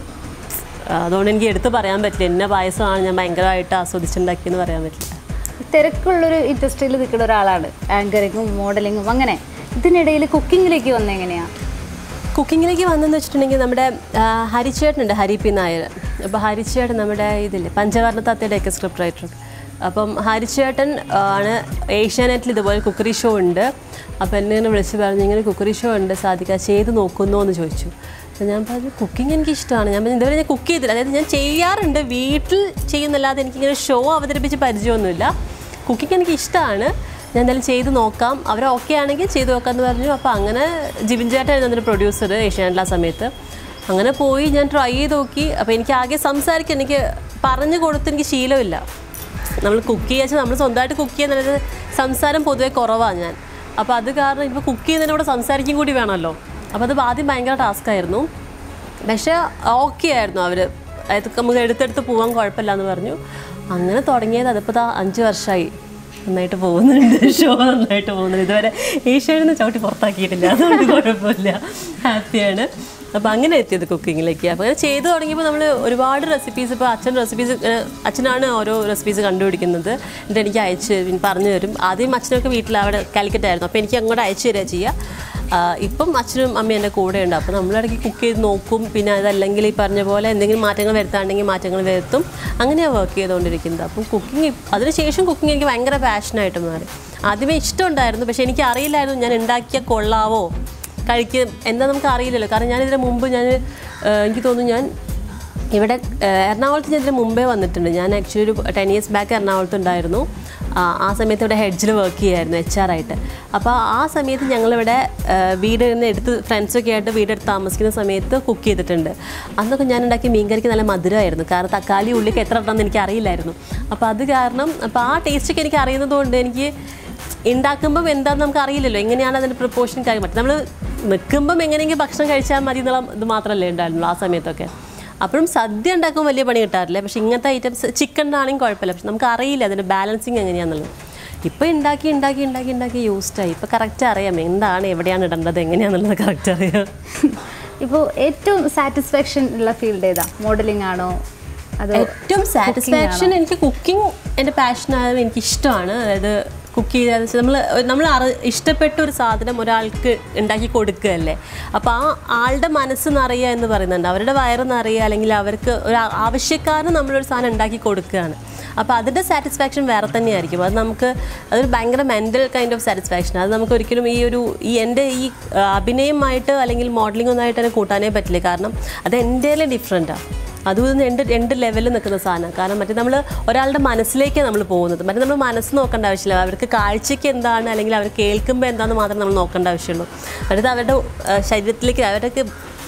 ആ, അതുകൊണ്ട് എനിക്ക് എടുത്ത് പറയാൻ പറ്റില്ല ഇന്ന പായസമാണ് ഞാൻ ഭയങ്കരമായിട്ട് ആസ്വദിച്ചുണ്ടാക്കിയെന്ന് പറയാൻ പറ്റില്ല തിരക്കുള്ളൊരു ഇൻഡസ്ട്രിയിൽ നിൽക്കുന്ന ഒരാളാണ് ആങ്കറിങ്ങും മോഡലിങ്ങും അങ്ങനെ ഇതിനിടയിൽ കുക്കിങ്ങിലേക്ക് വന്ന എങ്ങനെയാ കുക്കിങ്ങിലേക്ക് വന്നെന്ന് വെച്ചിട്ടുണ്ടെങ്കിൽ നമ്മുടെ ആ, ഹരിച്ചേട്ടനുണ്ട് ഹരി പി നായർ അപ്പോൾ ഹരിച്ചേട്ടൻ നമ്മുടെ ഇതില്ലേ പഞ്ചവർണ്ണ തത്തയുടെയൊക്കെ സ്ക്രിപ്റ്റ് റൈറ്റർ അപ്പം ഹരിച്ചേട്ടൻ ആ, ആണ് ഏഷ്യാനെറ്റിൽ ഇതുപോലെ കുക്കറി ഷോ ഉണ്ട് അപ്പോൾ എന്നെ ഇങ്ങനെ വിളിച്ച് പറഞ്ഞു ഇങ്ങനെ കുക്കറി ഷോ ഉണ്ട് സാധിക്കുക ചെയ്ത് നോക്കുന്നോ എന്ന് ചോദിച്ചു അപ്പോൾ ഞാൻ പറഞ്ഞു കുക്കിംഗ് എനിക്ക് ഇഷ്ടമാണ് ഞാൻ പറഞ്ഞു ഇതുവരെ ഞാൻ കുക്ക് ചെയ്തില്ല അതായത് ഞാൻ ചെയ്യാറുണ്ട് വീട്ടിൽ ചെയ്യുന്നല്ലാതെ എനിക്കിങ്ങനെ ഷോ അവതരിപ്പിച്ച് പരിചയമൊന്നുമില്ല കുക്കിംഗ് എനിക്ക് ഇഷ്ടമാണ് ഞാൻ എന്തായാലും ചെയ്ത് നോക്കാം അവർ ഓക്കെ ആണെങ്കിൽ ചെയ്ത് നോക്കാമെന്ന് പറഞ്ഞു അപ്പോൾ അങ്ങനെ ജിബിൻ ചേട്ടനായിരുന്നു അതിൻ്റെ പ്രൊഡ്യൂസർ ഏഷ്യാനെറ്റിൽ ആ സമയത്ത് അങ്ങനെ പോയി ഞാൻ ട്രൈ ചെയ്ത് നോക്കി അപ്പോൾ എനിക്ക് ആകെ സംസാരിക്കാൻ എനിക്ക് പറഞ്ഞു കൊടുത്ത് എനിക്ക് ശീലമില്ല നമ്മൾ കുക്ക് ചെയ്യാച്ച നമ്മൾ സ്വന്തമായിട്ട് കുക്ക് ചെയ്യുന്നത് സംസാരം പൊതുവെ കുറവാണ് ഞാൻ അപ്പോൾ അത് കാരണം ഇപ്പോൾ കുക്ക് ചെയ്യുന്നതിന് കൂടെ സംസാരിക്കും കൂടി വേണമല്ലോ അപ്പോൾ അത് ആദ്യം ഭയങ്കര ടാസ്ക് ആയിരുന്നു പക്ഷേ ഓക്കെ ആയിരുന്നു അവർ അതായത് നമുക്ക് എടുത്തെടുത്ത് പോകാൻ കുഴപ്പമില്ല എന്ന് പറഞ്ഞു അങ്ങനെ തുടങ്ങിയത് അതിപ്പോൾ ദാ അഞ്ച് വർഷമായി നന്നായിട്ട് പോകുന്നുണ്ട് ഷോ നന്നായിട്ട് പോകുന്നുണ്ട് ഇതുവരെ ഏഷ്യാനെന്ന് ചവിട്ടി പുറത്താക്കിയിട്ടില്ല അതുകൊണ്ട് കുഴപ്പമില്ല ഹാപ്പിയാണ് അപ്പോൾ അങ്ങനെ എത്തിയത് കുക്കിങ്ങിലേക്ക് അപ്പോൾ അങ്ങനെ ചെയ്തു തുടങ്ങിയപ്പോൾ നമ്മൾ ഒരുപാട് റെസിപ്പീസ് ഇപ്പോൾ അച്ഛൻ റെസിപ്പീസ് അച്ഛനാണ് ഓരോ റെസിപ്പീസ് കണ്ടുപിടിക്കുന്നത് എന്നിട്ട് എനിക്ക് അയച്ച് പിന്നെ പറഞ്ഞു തരും ആദ്യം അച്ഛനൊക്കെ വീട്ടിൽ അവിടെ കാലിക്കറ്റ് ആയിരുന്നു അപ്പോൾ എനിക്ക് അങ്ങോട്ട് അയച്ചു തരിക ചെയ്യുക ആ, ഇപ്പം അച്ഛനും അമ്മയും എൻ്റെ കൂടെ ഉണ്ട് അപ്പോൾ നമ്മളിടയ്ക്ക് കുക്ക് ചെയ്ത് നോക്കും പിന്നെ അതല്ലെങ്കിൽ ഈ പറഞ്ഞ പോലെ എന്തെങ്കിലും മാറ്റങ്ങൾ വരുത്താണെങ്കിൽ മാറ്റങ്ങൾ വരുത്തും അങ്ങനെയാണ് വർക്ക് ചെയ്തുകൊണ്ടിരിക്കുന്നത് അപ്പം കുക്കിംഗ് അതിനുശേഷം കുക്കിംഗ് എനിക്ക് ഭയങ്കര പാഷനായിട്ട് മാറി ആദ്യമേ ഇഷ്ടമുണ്ടായിരുന്നു പക്ഷേ എനിക്ക് അറിയില്ലായിരുന്നു ഞാൻ ഉണ്ടാക്കിയ കൊള്ളാവോ കഴിക്കും എന്താ നമുക്ക് അറിയില്ലല്ലോ കാരണം ഞാൻ ഇതിന് മുമ്പ് ഞാൻ എനിക്ക് തോന്നുന്നു ഞാൻ ഇവിടെ ഏഹ്, എറണാകുളത്ത് ഞാൻ ഇതിന് മുമ്പേ വന്നിട്ടുണ്ട് ഞാൻ ആക്ച്വലി ഒരു ടെൻ ഇയേഴ്സ് ബാക്ക് എറണാകുളത്ത് ഉണ്ടായിരുന്നു ആ, ആ സമയത്ത് ഇവിടെ ഹെഡ്ജിൽ വർക്ക് ചെയ്യായിരുന്നു എച്ച് ആർ ആയിട്ട് അപ്പോൾ ആ സമയത്ത് ഞങ്ങളിവിടെ ഏഹ്, വീട് നിന്ന് എടുത്ത് ഫ്രണ്ട്സൊക്കെ ആയിട്ട് വീടെടുത്ത് താമസിക്കുന്ന സമയത്ത് കുക്ക് ചെയ്തിട്ടുണ്ട് അന്നൊക്കെ ഞാൻ ഉണ്ടാക്കിയ മീൻകറിക്ക് നല്ല മധുരമായിരുന്നു കാരണം തക്കാളി ഉള്ളിക്ക് എത്ര ഇടണമെന്ന് എനിക്ക് അറിയില്ലായിരുന്നു അപ്പോൾ അത് കാരണം അപ്പോൾ ആ ടേസ്റ്റൊക്കെ എനിക്ക് അറിയുന്നത് കൊണ്ട് എനിക്ക് ഉണ്ടാക്കുമ്പം എന്താണെന്ന് നമുക്ക് അറിയില്ലല്ലോ എങ്ങനെയാണ് അതിൻ്റെ പ്രപ്പോർഷൻ കാര്യം മറ്റേ നമ്മൾ നിൽക്കുമ്പം എങ്ങനെയെങ്കിലും ഭക്ഷണം കഴിച്ചാൽ മതി എന്നുള്ള ഇത് മാത്രമല്ലേ ഉണ്ടായിരുന്നുള്ളൂ ആ സമയത്തൊക്കെ അപ്പോഴും സദ്യ ഉണ്ടാക്കാൻ വലിയ പണി കിട്ടാറില്ല പക്ഷേ ഇങ്ങനത്തെ ഐറ്റംസ് ചിക്കനാണെങ്കിൽ കുഴപ്പമില്ല പക്ഷെ നമുക്ക് അറിയില്ല അതിൻ്റെ ബാലൻസിങ് എങ്ങനെയാണെന്നുള്ളത് ഇപ്പോൾ ഉണ്ടാക്കി ഉണ്ടാക്കി ഉണ്ടാക്കി ഉണ്ടാക്കി യൂസ്ഡായി ഇപ്പോൾ കറക്റ്റ് അറിയാം എന്താണ് എവിടെയാണ് ഇടേണ്ടത് എങ്ങനെയാണെന്നുള്ളത് കറക്റ്റ് അറിയാം ഇപ്പോൾ ഏറ്റവും സാറ്റിസ്ഫാക്ഷൻ ഉള്ള ഫീൽഡ് ഏതാ മോഡലിംഗ് ആണോ അതോ ഏറ്റവും സാറ്റിസ്ഫാക്ഷൻ എനിക്ക് കുക്കിംഗ് എൻ്റെ പാഷനായത് എനിക്ക് ഇഷ്ടമാണ് അതായത് കുക്ക് ചെയ്താൽ നമ്മൾ നമ്മൾ അറി ഇഷ്ടപ്പെട്ട ഒരു സാധനം ഒരാൾക്ക് ഉണ്ടാക്കി കൊടുക്കുകയല്ലേ അപ്പോൾ ആ ആളുടെ മനസ്സ് നിറയുക എന്ന് പറയുന്നുണ്ട് അവരുടെ വയറ് നിറയുക അല്ലെങ്കിൽ അവർക്ക് ഒരു ആ- ആവശ്യക്കാരന് നമ്മളൊരു സാധനം ഉണ്ടാക്കി കൊടുക്കുകയാണ് അപ്പോൾ അതിൻ്റെ സാറ്റിസ്ഫാക്ഷൻ വേറെ തന്നെയായിരിക്കും അത് നമുക്ക് അതൊരു ഭയങ്കര മെൻ്റൽ കൈൻഡ് ഓഫ് സാറ്റിസ്ഫാക്ഷൻ അത് നമുക്ക് ഒരിക്കലും ഈ ഒരു ഈ എൻ്റെ ഈ ആ, അഭിനയമായിട്ട് അല്ലെങ്കിൽ മോഡലിംഗ് ഒന്നായിട്ട് തന്നെ കൂട്ടാനേ പറ്റില്ല കാരണം അത് എൻ്റെ ഡിഫറെൻറ്റാണ് അതും രണ്ട് രണ്ട് ലെവലിൽ നിൽക്കുന്ന സാധനം കാരണം മറ്റേ നമ്മൾ ഒരാളുടെ മനസ്സിലേക്കാണ് നമ്മൾ പോകുന്നത് മറ്റേ നമ്മൾ മനസ്സ് നോക്കേണ്ട ആവശ്യമില്ല അവർക്ക് കാഴ്ചയ്ക്ക് എന്താണ് അല്ലെങ്കിൽ അവർ കേൾക്കുമ്പോൾ എന്താണെന്ന് മാത്രം നമ്മൾ നോക്കേണ്ട ആവശ്യമുള്ളൂ മറ്റേത് അവരുടെ ആ, ശരീരത്തിലേക്ക് അവർക്ക്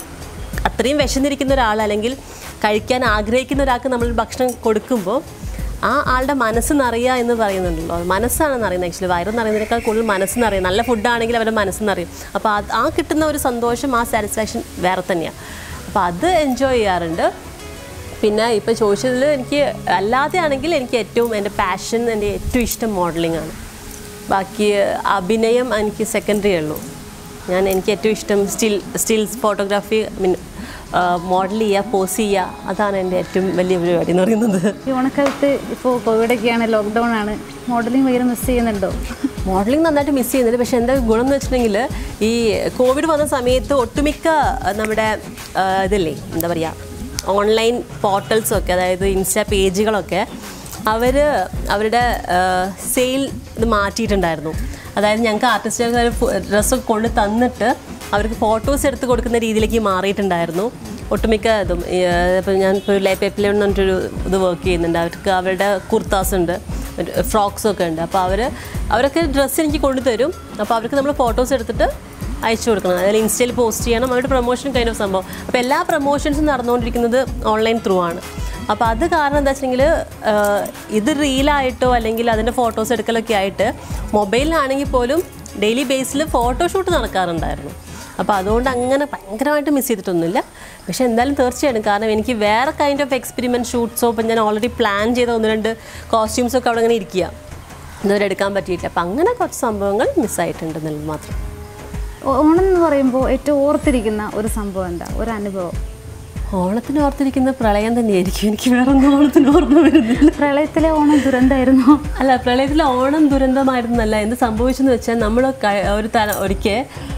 അത്രയും വിശന്നിരിക്കുന്ന ഒരാൾ അല്ലെങ്കിൽ കഴിക്കാൻ ആഗ്രഹിക്കുന്ന ഒരാൾക്ക് നമ്മൾ ഭക്ഷണം കൊടുക്കുമ്പോൾ ആ ആളുടെ മനസ്സ് നിറയുക എന്ന് പറയുന്നുണ്ടല്ലോ മനസ്സാണ് നിറയുന്നത് ആക്ച്വലി വയറ് നിറയുന്നതിനേക്കാൾ കൂടുതൽ മനസ്സ് നിറയും നല്ല ഫുഡാണെങ്കിൽ അവരുടെ മനസ്സ് നിറയും അപ്പോൾ അത് ആ കിട്ടുന്ന ഒരു സന്തോഷം ആ സാറ്റിസ്ഫാക്ഷൻ വേറെ തന്നെയാണ് അപ്പോൾ അത് എൻജോയ് ചെയ്യാറുണ്ട് പിന്നെ ഇപ്പോൾ ചോദിച്ചതിൽ എനിക്ക് അല്ലാതെ ആണെങ്കിൽ എനിക്ക് ഏറ്റവും എൻ്റെ പാഷൻ എൻ്റെ ഏറ്റവും ഇഷ്ടം മോഡലിംഗ് ആണ് ബാക്കി അഭിനയം എനിക്ക് സെക്കൻഡറി ഉള്ളൂ ഞാൻ എനിക്ക് ഏറ്റവും ഇഷ്ടം still stills photography mean model ചെയ്യുക പോസ് ചെയ്യുക അതാണ് എൻ്റെ ഏറ്റവും വലിയ പരിപാടി എന്ന് പറയുന്നത് ഈ ഓണക്കാലത്ത് ഇപ്പോൾ കോവിഡൊക്കെയാണ് ലോക്ക്ഡൗൺ ആണ് മോഡലിംഗ് ഭയങ്കര മിസ് ചെയ്യുന്നുണ്ടോ മോഡലിംഗ് നന്നായിട്ട് മിസ് ചെയ്യുന്നുണ്ട് പക്ഷേ എന്താ ഗുണം എന്ന് വെച്ചിട്ടുണ്ടെങ്കിൽ ഈ കോവിഡ് വന്ന സമയത്ത് ഒട്ടുമിക്ക ആ, നമ്മുടെ ആ, ഇതില്ലേ എന്താ പറയുക ഓൺലൈൻ പോർട്ടൽസൊക്കെ അതായത് ഇൻസ്റ്റാ പേജുകളൊക്കെ അവർ അവരുടെ സെയിൽ ഇത് മാറ്റിയിട്ടുണ്ടായിരുന്നു അതായത് ഞങ്ങൾക്ക് ആർട്ടിസ്റ്റുകാർ ഡ്രസ്സൊക്കെ കൊണ്ട് തന്നിട്ട് അവർക്ക് ഫോട്ടോസ് എടുത്ത് കൊടുക്കുന്ന രീതിയിലേക്ക് മാറിയിട്ടുണ്ടായിരുന്നു ഒട്ടുമിക്ക ഇതും ഇപ്പോൾ ഞാൻ ഇപ്പോൾ ലേപ്പേപ്പിലെ എന്ന് പറഞ്ഞിട്ടൊരു ഇത് വർക്ക് ചെയ്യുന്നുണ്ട് അവർക്ക് അവരുടെ കുർത്താസ് ഉണ്ട് ഫ്രോക്സ് ഒക്കെ ഉണ്ട് അപ്പോൾ അവർ അവരൊക്കെ ഡ്രസ്സ് എനിക്ക് കൊണ്ടുതരും അപ്പോൾ അവർക്ക് നമ്മൾ ഫോട്ടോസ് എടുത്തിട്ട് അയച്ചു കൊടുക്കണം അതിൽ ഇൻസ്റ്റയിൽ പോസ്റ്റ് ചെയ്യണം അവരുടെ പ്രൊമോഷൻ കൈൻഡ് ഓഫ് സംഭവം അപ്പോൾ എല്ലാ പ്രൊമോഷൻസും നടന്നുകൊണ്ടിരിക്കുന്നത് ഓൺലൈൻ ത്രൂ ആണ് അപ്പോൾ അത് കാരണം എന്താ വെച്ചിട്ടുണ്ടെങ്കിൽ ഇത് റീലായിട്ടോ അല്ലെങ്കിൽ അതിൻ്റെ ഫോട്ടോസ് എടുക്കലൊക്കെ ആയിട്ട് മൊബൈലിലാണെങ്കിൽ പോലും ഡെയിലി ബേസിൽ ഫോട്ടോഷൂട്ട് നടക്കാറുണ്ടായിരുന്നു അപ്പോൾ അതുകൊണ്ട് അങ്ങനെ ഭയങ്കരമായിട്ട് മിസ് ചെയ്തിട്ടൊന്നുമില്ല പക്ഷേ എന്തായാലും തീർച്ചയായിട്ടും കാരണം എനിക്ക് വേറെ കൈൻഡ് ഓഫ് എക്സ്പെരിമെൻറ്റ് ഷൂട്ട്സോ ഇപ്പം ഞാൻ ഓൾറെഡി പ്ലാൻ ചെയ്ത ഒന്ന് രണ്ട് കോസ്റ്റ്യൂംസൊക്കെ അവിടെ അങ്ങനെ ഇരിക്കുക ഇതുവരെ എടുക്കാൻ പറ്റിയിട്ടില്ല അപ്പം അങ്ങനെ കുറച്ച് സംഭവങ്ങൾ മിസ്സായിട്ടുണ്ട് എന്നുള്ളത് മാത്രം ഓ- ഓണം എന്ന് പറയുമ്പോൾ ഏറ്റവും ഓർത്തിരിക്കുന്ന ഒരു സംഭവം എന്താ ഒരു അനുഭവം ഓണത്തിന് ഓർത്തിരിക്കുന്ന പ്രളയം തന്നെയായിരിക്കും എനിക്ക് വേറെ ഒന്നും ഓണത്തിന് ഓർമ്മ വരുന്നില്ല പ്രളയത്തിലെ ഓണം ദുരന്തമായിരുന്നു അല്ല പ്രളയത്തിലെ ഓണം ദുരന്തമായിരുന്നല്ല എന്ത് സംഭവിച്ചെന്ന് വെച്ചാൽ നമ്മൾ ഒരു തല ഒരിക്കൽ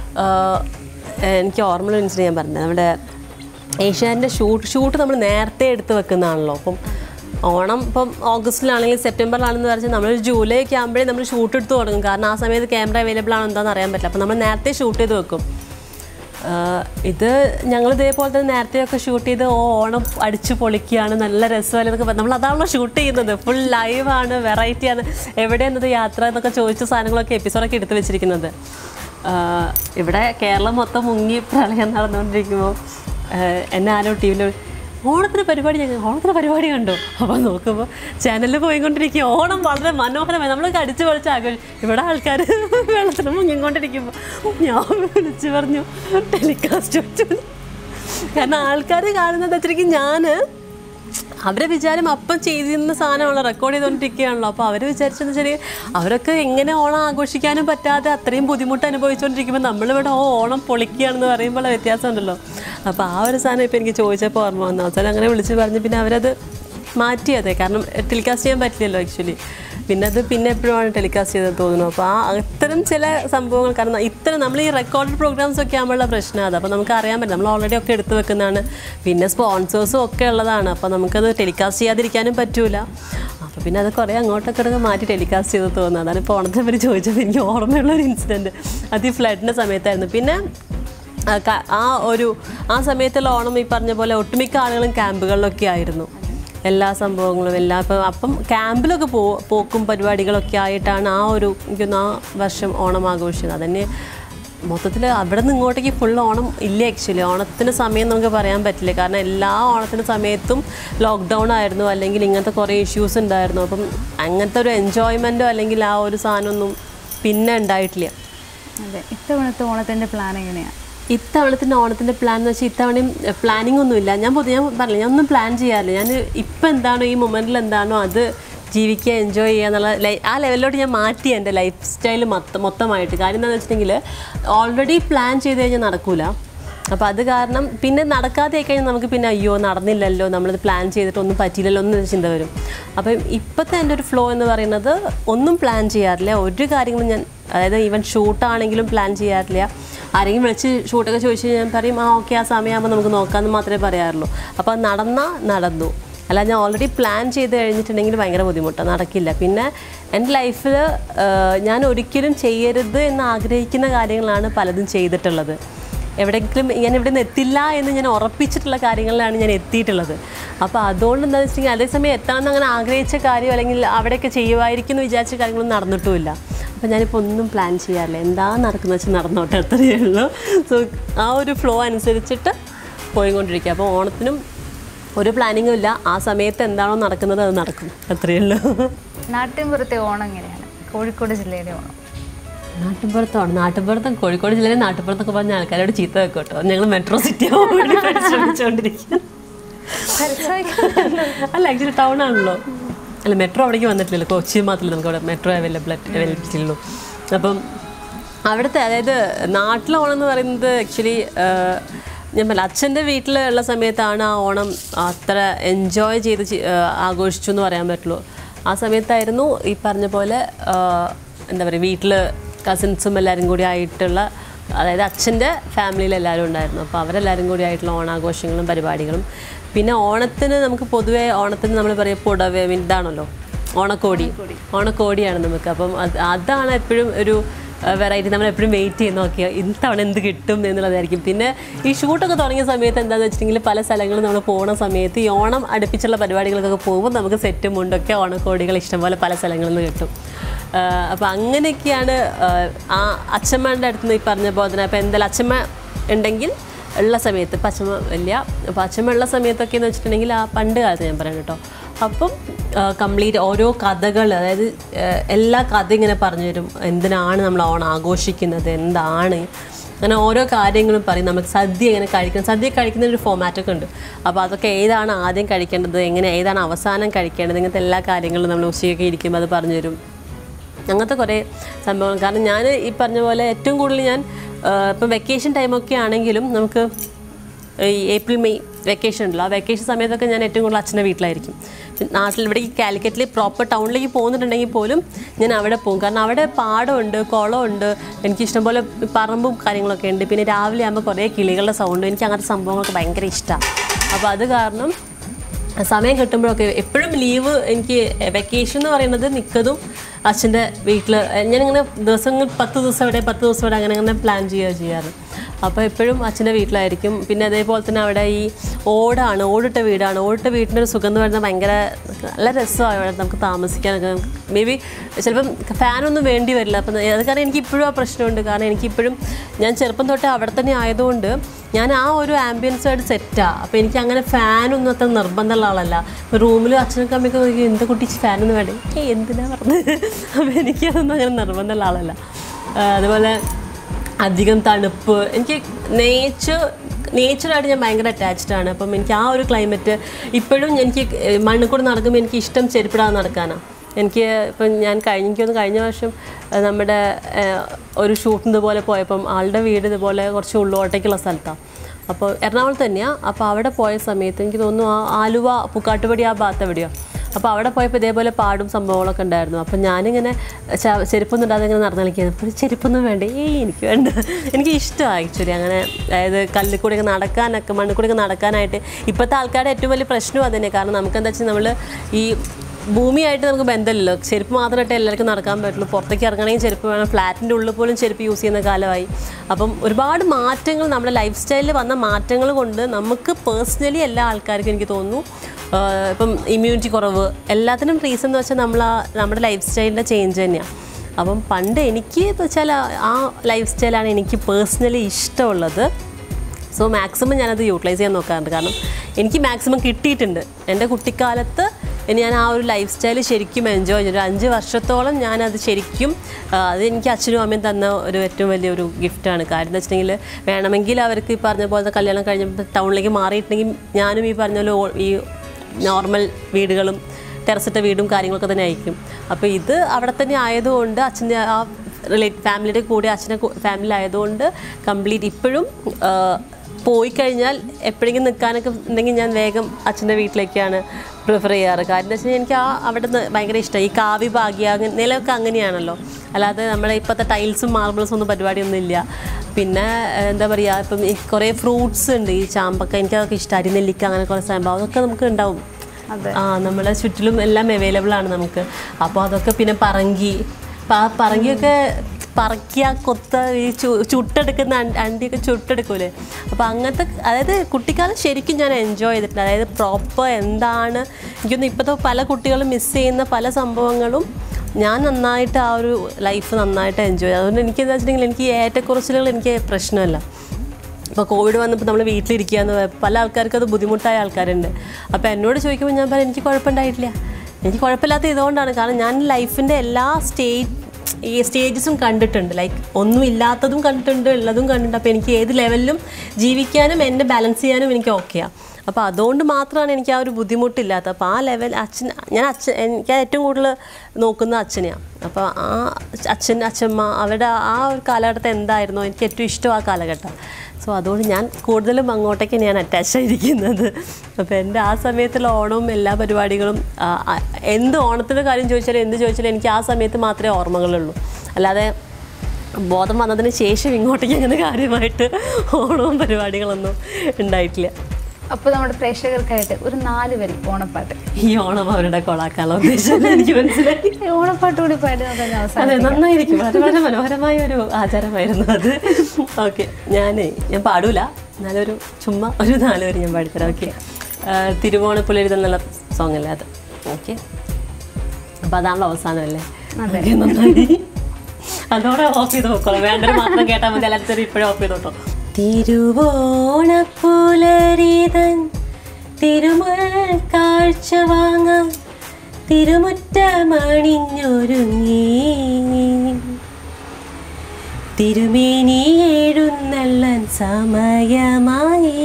എനിക്ക് ഓർമ്മയുള്ള ഇൻസിഡൻറ്റ് ഞാൻ പറഞ്ഞത് നമ്മുടെ ഏഷ്യാൻ്റെ ഷൂട്ട് ഷൂട്ട് നമ്മൾ നേരത്തെ എടുത്ത് വെക്കുന്നതാണല്ലോ അപ്പം ഓണം ഇപ്പം ഓഗസ്റ്റിലാണെങ്കിൽ സെപ്റ്റംബറിലാണെന്ന് പറഞ്ഞാൽ നമ്മളൊരു ജൂലൈ ഒക്കെ ആകുമ്പോഴേ നമ്മൾ ഷൂട്ട് എടുത്ത് തുടങ്ങും കാരണം ആ സമയത്ത് ക്യാമറ അവൈലബിൾ ആണോ എന്താണെന്ന് അറിയാൻ പറ്റില്ല അപ്പം നമ്മൾ നേരത്തെ ഷൂട്ട് ചെയ്ത് വെക്കും ആഹ് ഇത് ഞങ്ങൾ ഇതേപോലെ തന്നെ നേരത്തെയൊക്കെ ഷൂട്ട് ചെയ്ത് ഓ ഓണം അടിച്ചു പൊളിക്കുകയാണ് നല്ല രസമല്ലേ എന്നൊക്കെ പറഞ്ഞ് നമ്മൾ അതാണല്ലോ ഷൂട്ട് ചെയ്യുന്നത് ഫുൾ ലൈവാണ് വെറൈറ്റിയാണ് എവിടെയെന്നത് യാത്ര എന്നൊക്കെ ചോദിച്ച സാധനങ്ങളൊക്കെ എപ്പിസോഡൊക്കെ എടുത്ത് വെച്ചിരിക്കുന്നത് ആഹ് ഇവിടെ കേരളം മൊത്തം മുങ്ങി പ്രളയം നടന്നുകൊണ്ടിരിക്കുമ്പോൾ എന്നെ ആരോ ടി വിയിൽ ഓണത്തിന് പരിപാടി ഞങ്ങൾ ഓണത്തിന് പരിപാടി കണ്ടു അപ്പോൾ നോക്കുമ്പോൾ ചാനലിൽ പോയിക്കൊണ്ടിരിക്കുക ഓണം വളരെ മനോഹരമായി നമ്മളൊക്കെ അടിച്ചു പൊളിച്ച് ആഘോഷം ഇവിടെ ആൾക്കാർ വെള്ളത്തിൽ മുങ്ങിക്കൊണ്ടിരിക്കുമ്പോൾ ഞാൻ വിളിച്ചു പറഞ്ഞു ടെലികാസ്റ്റ് വെച്ചു കാരണം ആൾക്കാർ കാണുന്നത് വെച്ചിരിക്കും ഞാൻ അവരെ വിചാരം അപ്പം ചെയ്തിരുന്ന സാധനമാണല്ലോ റെക്കോർഡ് ചെയ്തുകൊണ്ടിരിക്കുകയാണല്ലോ അപ്പോൾ അവർ വിചാരിച്ചെന്ന് വെച്ചാൽ അവരൊക്കെ എങ്ങനെ ഓണം ആഘോഷിക്കാനും പറ്റാതെ അത്രയും ബുദ്ധിമുട്ട് അനുഭവിച്ചുകൊണ്ടിരിക്കുമ്പോൾ നമ്മളിവിടെ ഓ ഓണം പൊളിക്കുകയാണെന്ന് പറയുമ്പോൾ വ്യത്യാസമുണ്ടല്ലോ അപ്പോൾ ആ ഒരു സാധനം ഇപ്പോൾ എനിക്ക് ചോദിച്ചപ്പോൾ ഓർമ്മ വന്നു അവസാനം അങ്ങനെ വിളിച്ച് പറഞ്ഞ് പിന്നെ അവരത് മാറ്റിയത് കാരണം ടെലികാസ്റ്റ് ചെയ്യാൻ പറ്റില്ലല്ലോ ആക്ച്വലി പിന്നെ അത് പിന്നെ എപ്പോഴുമാണ് ടെലികാസ്റ്റ് ചെയ്തത് തോന്നുന്നു അപ്പോൾ ആ അത്തരം ചില സംഭവങ്ങൾ കാരണം ഇത്തരം നമ്മൾ ഈ റെക്കോർഡ് പ്രോഗ്രാംസ് ഒക്കെ ആകുമ്പോഴുള്ള പ്രശ്നം അത് അപ്പോൾ നമുക്ക് അറിയാൻ പറ്റും നമ്മൾ ഓൾറെഡി ഒക്കെ എടുത്തു വെക്കുന്നതാണ് പിന്നെ സ്പോൺസേഴ്സും ഒക്കെ ഉള്ളതാണ് അപ്പോൾ നമുക്കത് ടെലികാസ്റ്റ് ചെയ്യാതിരിക്കാനും പറ്റൂല അപ്പോൾ പിന്നെ അത് കുറേ അങ്ങോട്ടൊക്കെ ഒക്കെ മാറ്റി ടെലികാസ്റ്റ് ചെയ്ത് തോന്നുന്നു അതാണ് ഇപ്പോൾ ഓണത്തെ പറ്റി ചോദിച്ചത് എനിക്ക് ഓർമ്മയുള്ള ഒരു ഇൻസിഡൻറ്റ് അത് ഈ ഫ്ലഡിൻ്റെ സമയത്തായിരുന്നു പിന്നെ ആ ക- ആ ഒരു ആ സമയത്തുള്ള ഓണം ഈ പറഞ്ഞ പോലെ ഒട്ടുമിക്ക ആളുകളും ക്യാമ്പുകളിലൊക്കെ ആയിരുന്നു എല്ലാ സംഭവങ്ങളും എല്ലാ ഇപ്പം അപ്പം ക്യാമ്പിലൊക്കെ പോ പോക്കും പരിപാടികളൊക്കെ ആയിട്ടാണ് ആ ഒരു എനിക്കൊന്ന് ആ വർഷം ഓണം ആഘോഷിച്ചത് അതന്നെ മൊത്തത്തിൽ അവിടെ നിന്ന് ഇങ്ങോട്ടേക്ക് ഫുൾ ഓണം ഇല്ല ആക്ച്വലി ഓണത്തിന് സമയം നമുക്ക് പറയാൻ പറ്റില്ല കാരണം എല്ലാ ഓണത്തിൻ്റെ സമയത്തും ലോക്ക്ഡൗൺ ആയിരുന്നു അല്ലെങ്കിൽ ഇങ്ങനത്തെ കുറേ ഇഷ്യൂസ് ഉണ്ടായിരുന്നു അപ്പം അങ്ങനത്തെ ഒരു എൻജോയ്മെൻറ്റോ അല്ലെങ്കിൽ ആ ഒരു സാധനമൊന്നും പിന്നെ ഉണ്ടായിട്ടില്ല അതെ ഇത്തവണത്തെ ഓണത്തിൻ്റെ പ്ലാൻ എങ്ങനെയാണ് ഇത്തവണത്തിൻ്റെ ഓണത്തിൻ്റെ പ്ലാൻ എന്ന് വെച്ചാൽ ഇത്തവണയും പ്ലാനിങ് ഒന്നുമില്ല ഞാൻ പൊതുവെ ഞാൻ പറഞ്ഞില്ല ഞാൻ ഒന്നും പ്ലാൻ ചെയ്യാറില്ല ഞാൻ ഇപ്പം എന്താണോ ഈ മൊമെൻറ്റിൽ എന്താണോ അത് ജീവിക്കുക എൻജോയ് ചെയ്യുക എന്നുള്ള ലൈ ആ ലെവലിലോട്ട് ഞാൻ മാറ്റി എൻ്റെ ലൈഫ് സ്റ്റൈൽ മൊത്തം മൊത്തമായിട്ട് കാര്യം എന്താണെന്ന് വെച്ചിട്ടുണ്ടെങ്കിൽ ഓൾറെഡി പ്ലാൻ ചെയ്ത് കഴിഞ്ഞാൽ നടക്കൂല അപ്പോൾ അത് കാരണം പിന്നെ നടക്കാതെ ആയി കഴിഞ്ഞാൽ നമുക്ക് പിന്നെ അയ്യോ നടന്നില്ലല്ലോ നമ്മളിത് പ്ലാൻ ചെയ്തിട്ട് ഒന്നും പറ്റിയില്ലല്ലോ എന്നൊരു ചിന്ത വരും അപ്പം ഇപ്പോഴത്തെ എൻ്റെ ഒരു ഫ്ലോ എന്ന് പറയുന്നത് ഒന്നും പ്ലാൻ ചെയ്യാറില്ല ഒരു കാര്യങ്ങളും ഞാൻ അതായത് ഈവൻ ഷൂട്ടാണെങ്കിലും പ്ലാൻ ചെയ്യാറില്ല ആരെങ്കിലും വിളിച്ച് ഷൂട്ടൊക്കെ ചോദിച്ചു കഴിഞ്ഞാൽ ഞാൻ പറയും ആ ഓക്കെ ആ സമയമാകുമ്പോൾ നമുക്ക് നോക്കാമെന്ന് മാത്രമേ പറയാറുള്ളൂ അപ്പോൾ അത് നടന്നാൽ നടന്നു അല്ല ഞാൻ ഓൾറെഡി പ്ലാൻ ചെയ്ത് കഴിഞ്ഞിട്ടുണ്ടെങ്കിൽ ഭയങ്കര ബുദ്ധിമുട്ടാണ് നടക്കില്ല പിന്നെ എൻ്റെ ലൈഫിൽ ഞാൻ ഒരിക്കലും ചെയ്യരുത് എന്ന് ആഗ്രഹിക്കുന്ന കാര്യങ്ങളാണ് പലതും ചെയ്തിട്ടുള്ളത് എവിടെയെങ്കിലും ഞാൻ ഇവിടെ നിന്ന് എത്തില്ല എന്ന് ഞാൻ ഉറപ്പിച്ചിട്ടുള്ള കാര്യങ്ങളിലാണ് ഞാൻ എത്തിയിട്ടുള്ളത് അപ്പോൾ അതുകൊണ്ട് എന്താണെന്ന് വെച്ചിട്ടുണ്ടെങ്കിൽ അതേസമയം എത്താമെന്ന് അങ്ങനെ ആഗ്രഹിച്ച കാര്യം അല്ലെങ്കിൽ അവിടെയൊക്കെ ചെയ്യുമായിരിക്കും എന്ന് വിചാരിച്ച കാര്യങ്ങളൊന്നും നടന്നിട്ടുമില്ല അപ്പോൾ ഞാനിപ്പോൾ ഒന്നും പ്ലാൻ ചെയ്യാറില്ല എന്താ നടക്കുന്നത് വെച്ചാൽ നടന്നോട്ടെ അത്രയേ ഉള്ളൂ സോ ആ ഒരു ഫ്ലോ അനുസരിച്ചിട്ട് പോയിക്കൊണ്ടിരിക്കുക അപ്പോൾ ഓണത്തിനും ഒരു പ്ലാനിങ്ങും ഇല്ല ആ സമയത്ത് എന്താണോ നടക്കുന്നത് അത് നടക്കും അത്രയേ ഉള്ളൂ നാട്ടിൻപുറത്തെ ഓണം എങ്ങനെയാണ് കോഴിക്കോട് ജില്ലയിലെ ഓണം നാട്ടുപുറത്താണ് നാട്ടുപുറത്തും കോഴിക്കോട് ജില്ലയിലെ നാട്ടുപുറത്തൊക്കെ പറഞ്ഞ ആൾക്കാരോട് ചീത്ത വെക്കും കേട്ടോ ഞങ്ങൾ മെട്രോ സിറ്റി ആവാൻ വേണ്ടി പരിശ്രമിച്ചുകൊണ്ടിരിക്കുക അല്ല ആക്ച്വലി ടൗൺ ആണല്ലോ അല്ല മെട്രോ അവിടേക്ക് വന്നിട്ടില്ലല്ലോ കൊച്ചി മാത്രമല്ല നമുക്ക് അവിടെ മെട്രോ അവൈലബിൾ അവൈലബിലിറ്റി ഉള്ളൂ അപ്പം അവിടുത്തെ അതായത് നാട്ടിലെ ഓണം എന്ന് പറയുന്നത് ആക്ച്വലി ഞാൻ പറഞ്ഞ അച്ഛൻ്റെ വീട്ടിലുള്ള സമയത്താണ് ആ ഓണം അത്ര എൻജോയ് ചെയ്ത് ചെ- ആ, ആഘോഷിച്ചു എന്ന് പറയാൻ പറ്റുള്ളൂ ആ സമയത്തായിരുന്നു ഈ പറഞ്ഞ പോലെ ആ, എന്താ പറയുക വീട്ടിൽ കസിൻസും എല്ലാവരും കൂടി ആയിട്ടുള്ള അതായത് അച്ഛൻ്റെ ഫാമിലിയിൽ എല്ലാവരും ഉണ്ടായിരുന്നു അപ്പോൾ അവരെല്ലാവരും കൂടി ആയിട്ടുള്ള ഓണാഘോഷങ്ങളും പരിപാടികളും പിന്നെ ഓണത്തിന് നമുക്ക് പൊതുവേ ഓണത്തിന് നമ്മൾ പറയുക പുടവ ഇതാണല്ലോ ഓണക്കോടി ഓണക്കോടിയാണ് നമുക്ക് അപ്പം അത് അതാണ് എപ്പോഴും ഒരു വെറൈറ്റി നമ്മൾ എപ്പോഴും വെയിറ്റ് ചെയ്ത് നോക്കിയാൽ ഇത്തവണ എന്ത് കിട്ടും എന്നുള്ളതായിരിക്കും പിന്നെ ഈ ഷൂട്ടൊക്കെ തുടങ്ങിയ സമയത്ത് എന്താണെന്ന് വെച്ചിട്ടുണ്ടെങ്കിൽ പല സ്ഥലങ്ങളും നമ്മൾ പോകുന്ന സമയത്ത് ഈ ഓണം അടുപ്പിച്ചുള്ള പരിപാടികൾക്കൊക്കെ പോകുമ്പോൾ നമുക്ക് സെറ്റും മുണ്ടൊക്കെ ഓണക്കോടികൾ ഇഷ്ടംപോലെ പല സ്ഥലങ്ങളിൽ നിന്ന് കിട്ടും അപ്പോൾ അങ്ങനെയൊക്കെയാണ് ആഹ് ആ അച്ഛമ്മയുടെ അടുത്ത് നിന്ന് ഈ പറഞ്ഞ പോലെ തന്നെ അപ്പോൾ എന്തായാലും അച്ഛമ്മ ഉണ്ടെങ്കിൽ ഉള്ള സമയത്ത് ഇപ്പം അച്ഛമ്മ വലിയ അപ്പോൾ അച്ഛമ്മ ഉള്ള സമയത്തൊക്കെ എന്ന് വെച്ചിട്ടുണ്ടെങ്കിൽ ആ പണ്ട് കാലത്ത് ഞാൻ പറയാം കേട്ടോ അപ്പം കംപ്ലീറ്റ് ഓരോ കഥകൾ അതായത് ആ, എല്ലാ കഥ ഇങ്ങനെ പറഞ്ഞു തരും എന്തിനാണ് നമ്മൾ ഓണം ആഘോഷിക്കുന്നത് എന്താണ് അങ്ങനെ ഓരോ കാര്യങ്ങളും പറയും നമുക്ക് സദ്യ എങ്ങനെ കഴിക്കണം സദ്യ കഴിക്കുന്ന ഒരു ഫോമാറ്റൊക്കെ ഉണ്ട് അപ്പോൾ അതൊക്കെ ഏതാണ് ആദ്യം കഴിക്കേണ്ടത് എങ്ങനെ ഏതാണ് അവസാനം കഴിക്കേണ്ടത് ഇങ്ങനത്തെ എല്ലാ കാര്യങ്ങളും നമ്മൾ ഉച്ചയൊക്കെ ഇരിക്കുമ്പോൾ അത് പറഞ്ഞു തരും അങ്ങനത്തെ കുറേ സംഭവങ്ങൾ കാരണം ഞാൻ ഈ പറഞ്ഞ പോലെ ഏറ്റവും കൂടുതൽ ഞാൻ ആ, ഇപ്പം വെക്കേഷൻ ടൈമൊക്കെ ആണെങ്കിലും നമുക്ക് ഈ ഏപ്രിൽ മെയ് വെക്കേഷൻ ഉണ്ടല്ലോ ആ വെക്കേഷൻ സമയത്തൊക്കെ ഞാൻ ഏറ്റവും കൂടുതൽ അച്ഛൻ്റെ വീട്ടിലായിരിക്കും നാട്ടിൽ ഇവിടെ ഈ കാലിക്കറ്റിൽ പ്രോപ്പർ ടൗണിലേക്ക് പോകുന്നുണ്ടെങ്കിൽ പോലും ഞാൻ അവിടെ പോകും കാരണം അവിടെ പാടമുണ്ട് കുളമുണ്ട് എനിക്ക് ഇഷ്ടംപോലെ പറമ്പും കാര്യങ്ങളൊക്കെ ഉണ്ട് പിന്നെ രാവിലെ ആകുമ്പോൾ കുറേ കിളികളുടെ സൗണ്ട് എനിക്ക് അങ്ങനത്തെ സംഭവങ്ങളൊക്കെ ഭയങ്കര ഇഷ്ടമാണ് അപ്പോൾ അത് കാരണം സമയം കിട്ടുമ്പോഴൊക്കെ എപ്പോഴും ലീവ് എനിക്ക് വെക്കേഷൻ എന്ന് പറയുന്നത് മിക്കതും അച്ഛൻ്റെ വീട്ടിൽ ഞാനിങ്ങനെ ദിവസങ്ങൾ പത്ത് ദിവസം ഇവിടെ പത്ത് ദിവസം ഇവിടെ അങ്ങനെ അങ്ങനെ പ്ലാൻ ചെയ്യുക ചെയ്യാറ് അപ്പോൾ എപ്പോഴും അച്ഛൻ്റെ വീട്ടിലായിരിക്കും പിന്നെ അതേപോലെ തന്നെ അവിടെ ഈ ഓടാണ് ഓടിട്ട വീടാണ് ഓടിട്ട വീടിൻ്റെ ഒരു സുഖം എന്ന് പറയുന്നത് ഭയങ്കര നല്ല രസമാണ് അവിടെ നമുക്ക് താമസിക്കാനൊക്കെ മേ ബി ചിലപ്പം ഫാനൊന്നും വേണ്ടി വരില്ല അപ്പം അത് കാരണം എനിക്ക് ഇപ്പോഴും ആ പ്രശ്നമുണ്ട് കാരണം എനിക്കിപ്പോഴും ഞാൻ ചെറുപ്പം തൊട്ട് അവിടെ തന്നെ ആയതുകൊണ്ട് ഞാൻ ആ ഒരു ആംബിയൻസുമായിട്ട് സെറ്റാണ് അപ്പോൾ എനിക്ക് അങ്ങനെ ഫാനൊന്നും അത്ര നിർബന്ധമുള്ള ആളല്ല റൂമിൽ അച്ഛനൊക്കെ അമ്മയൊക്കെ ചോദിക്കും എന്താ കുട്ടി ഫാനൊന്നും വേണ്ടേ ഏയ് എന്തിനാ പറഞ്ഞത് അപ്പോൾ എനിക്കതൊന്നും അങ്ങനെ നിർബന്ധമുള്ള ആളല്ല ആ, അതുപോലെ അധികം തണുപ്പ് എനിക്ക് നേച്ചർ നേച്ചറായിട്ട് ഞാൻ ഭയങ്കര അറ്റാച്ച്ഡ് ആണ് അപ്പം എനിക്ക് ആ ഒരു ക്ലൈമറ്റ് ഇപ്പോഴും എനിക്ക് മണ്ണിൽ കൂടെ നടക്കുമ്പോൾ എനിക്ക് ഇഷ്ടം ചെരുപ്പിടാതെ നടക്കാനാണ് എനിക്ക് ഇപ്പം ഞാൻ കഴിഞ്ഞ എനിക്കൊന്ന് കഴിഞ്ഞ വർഷം ആ, നമ്മുടെ ആ, ഒരു ഷൂട്ടിന് ഇതുപോലെ പോയപ്പം ആളുടെ വീട് ഇതുപോലെ കുറച്ച് ഉള്ളോട്ടേക്കുള്ള സ്ഥലത്താണ് അപ്പോൾ എറണാകുളത്ത് തന്നെയാണ് അപ്പോൾ അവിടെ പോയ സമയത്ത് എനിക്ക് തോന്നുന്നു ആ ആലുവ പുക്കാട്ടുപടി ആ ഭാഗത്ത് എവിടെയോ അപ്പോൾ അവിടെ പോയപ്പോൾ ഇതേപോലെ പാടും സംഭവങ്ങളൊക്കെ ഉണ്ടായിരുന്നു അപ്പോൾ ഞാനിങ്ങനെ ച- ചെരുപ്പൊന്നും ഇടാതെ ഇങ്ങനെ നടന്നു കളിക്കുന്നത് അപ്പോൾ ചെരുപ്പൊന്നും വേണ്ട ഏയ് എനിക്ക് വേണ്ട എനിക്ക് ഇഷ്ടമാണ് ആക്ച്വലി അങ്ങനെ അതായത് കല്ലിൽ കൂടെയൊക്കെ നടക്കാനൊക്കെ മണ്ണിൽ കൂടെയൊക്കെ നടക്കാനായിട്ട് ഇപ്പോഴത്തെ ആൾക്കാരുടെ ഏറ്റവും വലിയ പ്രശ്നം അത് തന്നെ കാരണം നമുക്ക് എന്താ വെച്ചാൽ നമ്മൾ ഈ ഭൂമിയായിട്ട് നമുക്ക് ബന്ധമില്ലല്ലോ ചെരുപ്പ് മാത്രമായിട്ട് എല്ലാവർക്കും നടക്കാൻ പറ്റുള്ളൂ പുറത്തേക്ക് ഇറങ്ങണമെങ്കിൽ ചെരുപ്പ് വേണം ഫ്ലാറ്റിൻ്റെ ഉള്ളിൽ പോലും ചെരുപ്പ് യൂസ് ചെയ്യുന്ന കാലമായി അപ്പം ഒരുപാട് മാറ്റങ്ങൾ നമ്മുടെ ലൈഫ് സ്റ്റൈലിൽ വന്ന മാറ്റങ്ങൾ കൊണ്ട് നമുക്ക് പേഴ്സണലി എല്ലാ ആൾക്കാർക്കും എനിക്ക് തോന്നുന്നു ആഹ് ഇപ്പം ഇമ്മ്യൂണിറ്റി കുറവ് എല്ലാത്തിനും റീസൺ എന്ന് വെച്ചാൽ നമ്മൾ ആ നമ്മുടെ ലൈഫ് സ്റ്റൈലിൻ്റെ ചേഞ്ച് തന്നെയാണ് അപ്പം പണ്ട് എനിക്ക് എന്ന് വെച്ചാൽ ആ- ആ ലൈഫ് സ്റ്റൈലാണ് എനിക്ക് പേഴ്സണലി ഇഷ്ടമുള്ളത് സോ മാക്സിമം ഞാനത് യൂട്ടിലൈസ് ചെയ്യാൻ നോക്കാറുണ്ട് കാരണം എനിക്ക് മാക്സിമം കിട്ടിയിട്ടുണ്ട് എൻ്റെ കുട്ടിക്കാലത്ത് ഇനി ഞാൻ ആ ഒരു ലൈഫ് സ്റ്റൈൽ ശരിക്കും എൻജോയ് ചെയ്തു ഒരു അഞ്ച് വർഷത്തോളം ഞാനത് ശരിക്കും ആ, അത് എനിക്ക് അച്ഛനും അമ്മയും തന്ന ഒരു ഏറ്റവും വലിയൊരു ഗിഫ്റ്റാണ് കാര്യം എന്ന് വെച്ചിട്ടുണ്ടെങ്കിൽ വേണമെങ്കിൽ അവർക്ക് ഈ പറഞ്ഞ പോലത്തെ കല്യാണം കഴിഞ്ഞപ്പോൾ ടൗണിലേക്ക് മാറിയിട്ടുണ്ടെങ്കിൽ ഞാനും ഈ പറഞ്ഞ പോലെ ഓ- ഈ നോർമൽ വീടുകളും ടെറസിട്ട വീടും കാര്യങ്ങളൊക്കെ തന്നെ ആയിരിക്കും അപ്പോൾ ഇത് അവിടെ തന്നെ ആയതുകൊണ്ട് അച്ഛൻ്റെ ആ റിലേറ്റ് ഫാമിലിയുടെ കൂടെ അച്ഛനെ ഫാമിലി ആയതുകൊണ്ട് കംപ്ലീറ്റ് ഇപ്പോഴും ആ, പോയി കഴിഞ്ഞാൽ എപ്പോഴെങ്കിലും നിൽക്കാനൊക്കെ ഉണ്ടെങ്കിൽ ഞാൻ വേഗം അച്ഛൻ്റെ വീട്ടിലേക്കാണ് പ്രിഫർ ചെയ്യാറ് കാര്യം എന്ന് വെച്ച് കഴിഞ്ഞാൽ എനിക്ക് ആ അവിടെ നിന്ന് ഭയങ്കര ഇഷ്ടമായി ഈ കാവി ഭാഗ്യ അങ്ങനെ നിലമൊക്കെ അങ്ങനെയാണല്ലോ അല്ലാതെ നമ്മുടെ ഇപ്പോഴത്തെ ടൈൽസും മാർബിൾസും ഒന്നും പരിപാടിയൊന്നും ഇല്ല പിന്നെ ഏഹ്, എന്താ പറയുക ഇപ്പം ഈ കുറേ ഫ്രൂട്ട്സ് ഉണ്ട് ഈ ചാമ്പക്ക എനിക്കതൊക്കെ ഇഷ്ടം അരിനെല്ലിക്ക അങ്ങനെ കുറേ സംഭവം അതൊക്കെ നമുക്ക് ഉണ്ടാവും അതെ. ആ നമ്മളെ ചുറ്റിലും എല്ലാം അവൈലബിൾ ആണ് നമുക്ക് അപ്പോൾ അതൊക്കെ പിന്നെ പറങ്കി അപ്പം ആ പറങ്കിയൊക്കെ പറക്കിയ കൊത്ത ഈ ചു ചുട്ടെടുക്കുന്ന അണ്ടി- അണ്ടിയൊക്കെ ചുട്ടെടുക്കൂലേ അപ്പോൾ അങ്ങനത്തെ അതായത് കുട്ടിക്കാലം ശരിക്കും ഞാൻ എൻജോയ് ചെയ്തിട്ടുണ്ട് അതായത് പ്രോപ്പർ എന്താണ് എനിക്കൊന്ന് ഇപ്പോഴത്തെ പല കുട്ടികളും മിസ് ചെയ്യുന്ന പല സംഭവങ്ങളും ഞാൻ നന്നായിട്ട് ആ ഒരു ലൈഫ് നന്നായിട്ട് എൻജോയ് ചെയ്തു അതുകൊണ്ട് എനിക്ക് എന്താ വെച്ചിട്ടുണ്ടെങ്കിൽ എനിക്ക് ഈ ഏറ്റക്കുറച്ചിലുകൾ എനിക്ക് പ്രശ്നമല്ല ഇപ്പോൾ കോവിഡ് വന്നപ്പോൾ നമ്മൾ വീട്ടിലിരിക്കുക എന്ന് പറ- പല ആൾക്കാർക്കും അത് ബുദ്ധിമുട്ടായ ആൾക്കാരുണ്ട് അപ്പോൾ എന്നോട് ചോദിക്കുമ്പോൾ ഞാൻ പറയും എനിക്ക് കുഴപ്പമുണ്ടായിട്ടില്ല എനിക്ക് കുഴപ്പമില്ലാത്ത ഇതുകൊണ്ടാണ് കാരണം ഞാൻ ലൈഫിൻ്റെ എല്ലാ സ്റ്റേജ് ഈ സ്റ്റേജസും കണ്ടിട്ടുണ്ട് ലൈക്ക് ഒന്നും ഇല്ലാത്തതും കണ്ടിട്ടുണ്ട് ഉള്ളതും കണ്ടിട്ടുണ്ട് അപ്പോൾ എനിക്ക് ഏത് ലെവലിലും ജീവിക്കാനും എന്നെ ബാലൻസ് ചെയ്യാനും എനിക്ക് ഓക്കെയാണ് അപ്പോൾ അതുകൊണ്ട് മാത്രമാണ് എനിക്ക് ആ ഒരു ബുദ്ധിമുട്ടില്ലാത്തത് അപ്പോൾ ആ ലെവൽ അച്ഛൻ ഞാൻ അച്ഛൻ എനിക്ക് ഏറ്റവും കൂടുതൽ നോക്കുന്ന അച്ഛനെയാണ് അപ്പോൾ ആ അച്ഛൻ അച്ഛമ്മ അവരുടെ ആ ഒരു കാലഘട്ടത്തെ എന്തായിരുന്നോ എനിക്ക് ഏറ്റവും ഇഷ്ടം ആ കാലഘട്ടം സോ അതുകൊണ്ട് ഞാൻ കൂടുതലും അങ്ങോട്ടേക്ക് ഞാൻ അറ്റാച്ച് ആയിരിക്കുന്നത് അപ്പോൾ എൻ്റെ ആ സമയത്തുള്ള ഓണവും എല്ലാ പരിപാടികളും ആ, ആ, എന്ത് ഓണത്തിൻ്റെ കാര്യം ചോദിച്ചാലും എന്ത് ചോദിച്ചാലും എനിക്ക് ആ സമയത്ത് മാത്രമേ ഓർമ്മകളുള്ളൂ അല്ലാതെ ബോധം വന്നതിന് ശേഷം ഇങ്ങോട്ടേക്ക് അങ്ങനെ കാര്യമായിട്ട് ഓണവും പരിപാടികളൊന്നും ഉണ്ടായിട്ടില്ല അപ്പോൾ നമ്മുടെ പ്രേക്ഷകർക്കായിട്ട് ഒരു നാല് വരി ഓണപ്പാട്ട് ഈ ഓണം അവരുടെ കൊളാക്കാനുള്ള ഉദ്ദേശം എനിക്ക് മനസ്സിലായി ഈ ഓണപ്പാട്ട് കൂടി പാടി നമുക്ക് അങ്ങ് അവസാനം അതെ നന്നായിരിക്കും വളരെ വളരെ മനോഹരമായ ഒരു ആചാരമായിരുന്നു അത് ഓക്കെ ഞാനേ ഞാൻ പാടൂല എന്നാലൊരു ചുമ്മാ ഒരു നാല് വരെ ഞാൻ പാടിത്തരാം ഓക്കെ തിരുവോണപ്പുലരിതം എന്നുള്ള സോങ് അല്ലേ അത് ഓക്കെ അപ്പം അതാണല്ലോ അവസാനമല്ലേ അതെ. Okay, നന്നായി അതോടെ ഓഫ് ചെയ്ത് നോക്കോളാം വേണ്ടത് മാത്രം കേട്ടാൽ മതി എല്ലാത്തിനും ഇപ്പോഴും ഓഫ് ചെയ്ത് നോട്ടോ തിരുവോണപ്പുലരിതൻ തിരുമുൾ കാഴ്ച വാങ്ങാം തിരുമുറ്റമണിഞ്ഞൊരുങ്ങി തിരുമേനി എഴുന്നള്ളൻ സമയമായി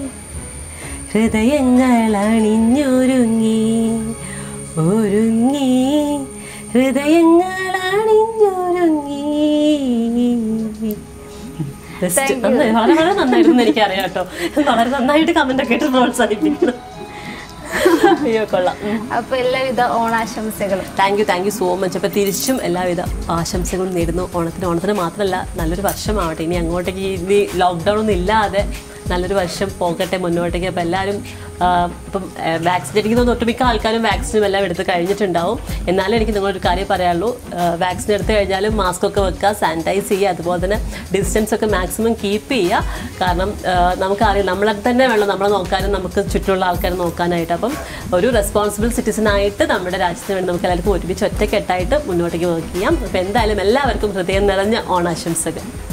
ഹൃദയങ്ങൾ അണിഞ്ഞൊരുങ്ങി ഒരുങ്ങി ഹൃദയങ്ങൾ അണി ബെസ്റ്റ് നന്നായി വളരെ വളരെ നന്നായിരുന്നു എനിക്കറിയാം കേട്ടോ വളരെ നന്നായിട്ട് കമന്റ് ഒക്കെ ഇട്ട് പ്രോത്സാഹിപ്പിക്കുന്നു അയ്യോ കൊള്ളാം ഉം. അപ്പൊ എല്ലാവിധ ഓണാശംസകളും thank you thank you so much അപ്പോൾ തിരിച്ചും എല്ലാവിധ ആശംസകളും നേരുന്നു ഓണത്തിന് ഓണത്തിന് മാത്രമല്ല നല്ലൊരു വർഷമാവട്ടെ ഇനി അങ്ങോട്ടേക്ക് ഇനി ലോക്ക്ഡൗൺ ഒന്നും ഇല്ലാതെ നല്ലൊരു വർഷം പോകട്ടെ മുന്നോട്ടേക്ക് അപ്പോൾ എല്ലാവരും ആ, ഇപ്പം വാക്സിൻ എടുക്കുന്ന ഒട്ടുമിക്ക ആൾക്കാരും വാക്സിനും എല്ലാം എടുത്ത് കഴിഞ്ഞിട്ടുണ്ടാവും എന്നാലും എനിക്ക് നിങ്ങളൊരു കാര്യം പറയാനുള്ളൂ വാക്സിൻ എടുത്തു കഴിഞ്ഞാലും മാസ്ക് ഒക്കെ വെക്കുക സാനിറ്റൈസ് ചെയ്യുക അതുപോലെ തന്നെ ഡിസ്റ്റൻസ് ഒക്കെ മാക്സിമം കീപ്പ് ചെയ്യുക കാരണം ആ, നമുക്കറിയാം നമ്മളെ തന്നെ വേണം നമ്മളെ നോക്കാനും നമുക്ക് ചുറ്റുമുള്ള ആൾക്കാരെ നോക്കാനായിട്ട് അപ്പം ഒരു റെസ്പോൺസിബിൾ സിറ്റിസൺ ആയിട്ട് നമ്മുടെ രാജ്യത്തിന് വേണ്ടി നമുക്ക് എല്ലാവർക്കും ഒരുമിച്ച് ഒറ്റക്കെട്ടായിട്ട് മുന്നോട്ടേക്ക് വർക്ക് ചെയ്യാം അപ്പോൾ എന്തായാലും എല്ലാവർക്കും ഹൃദയം നിറഞ്ഞ ഓണാശംസകൾ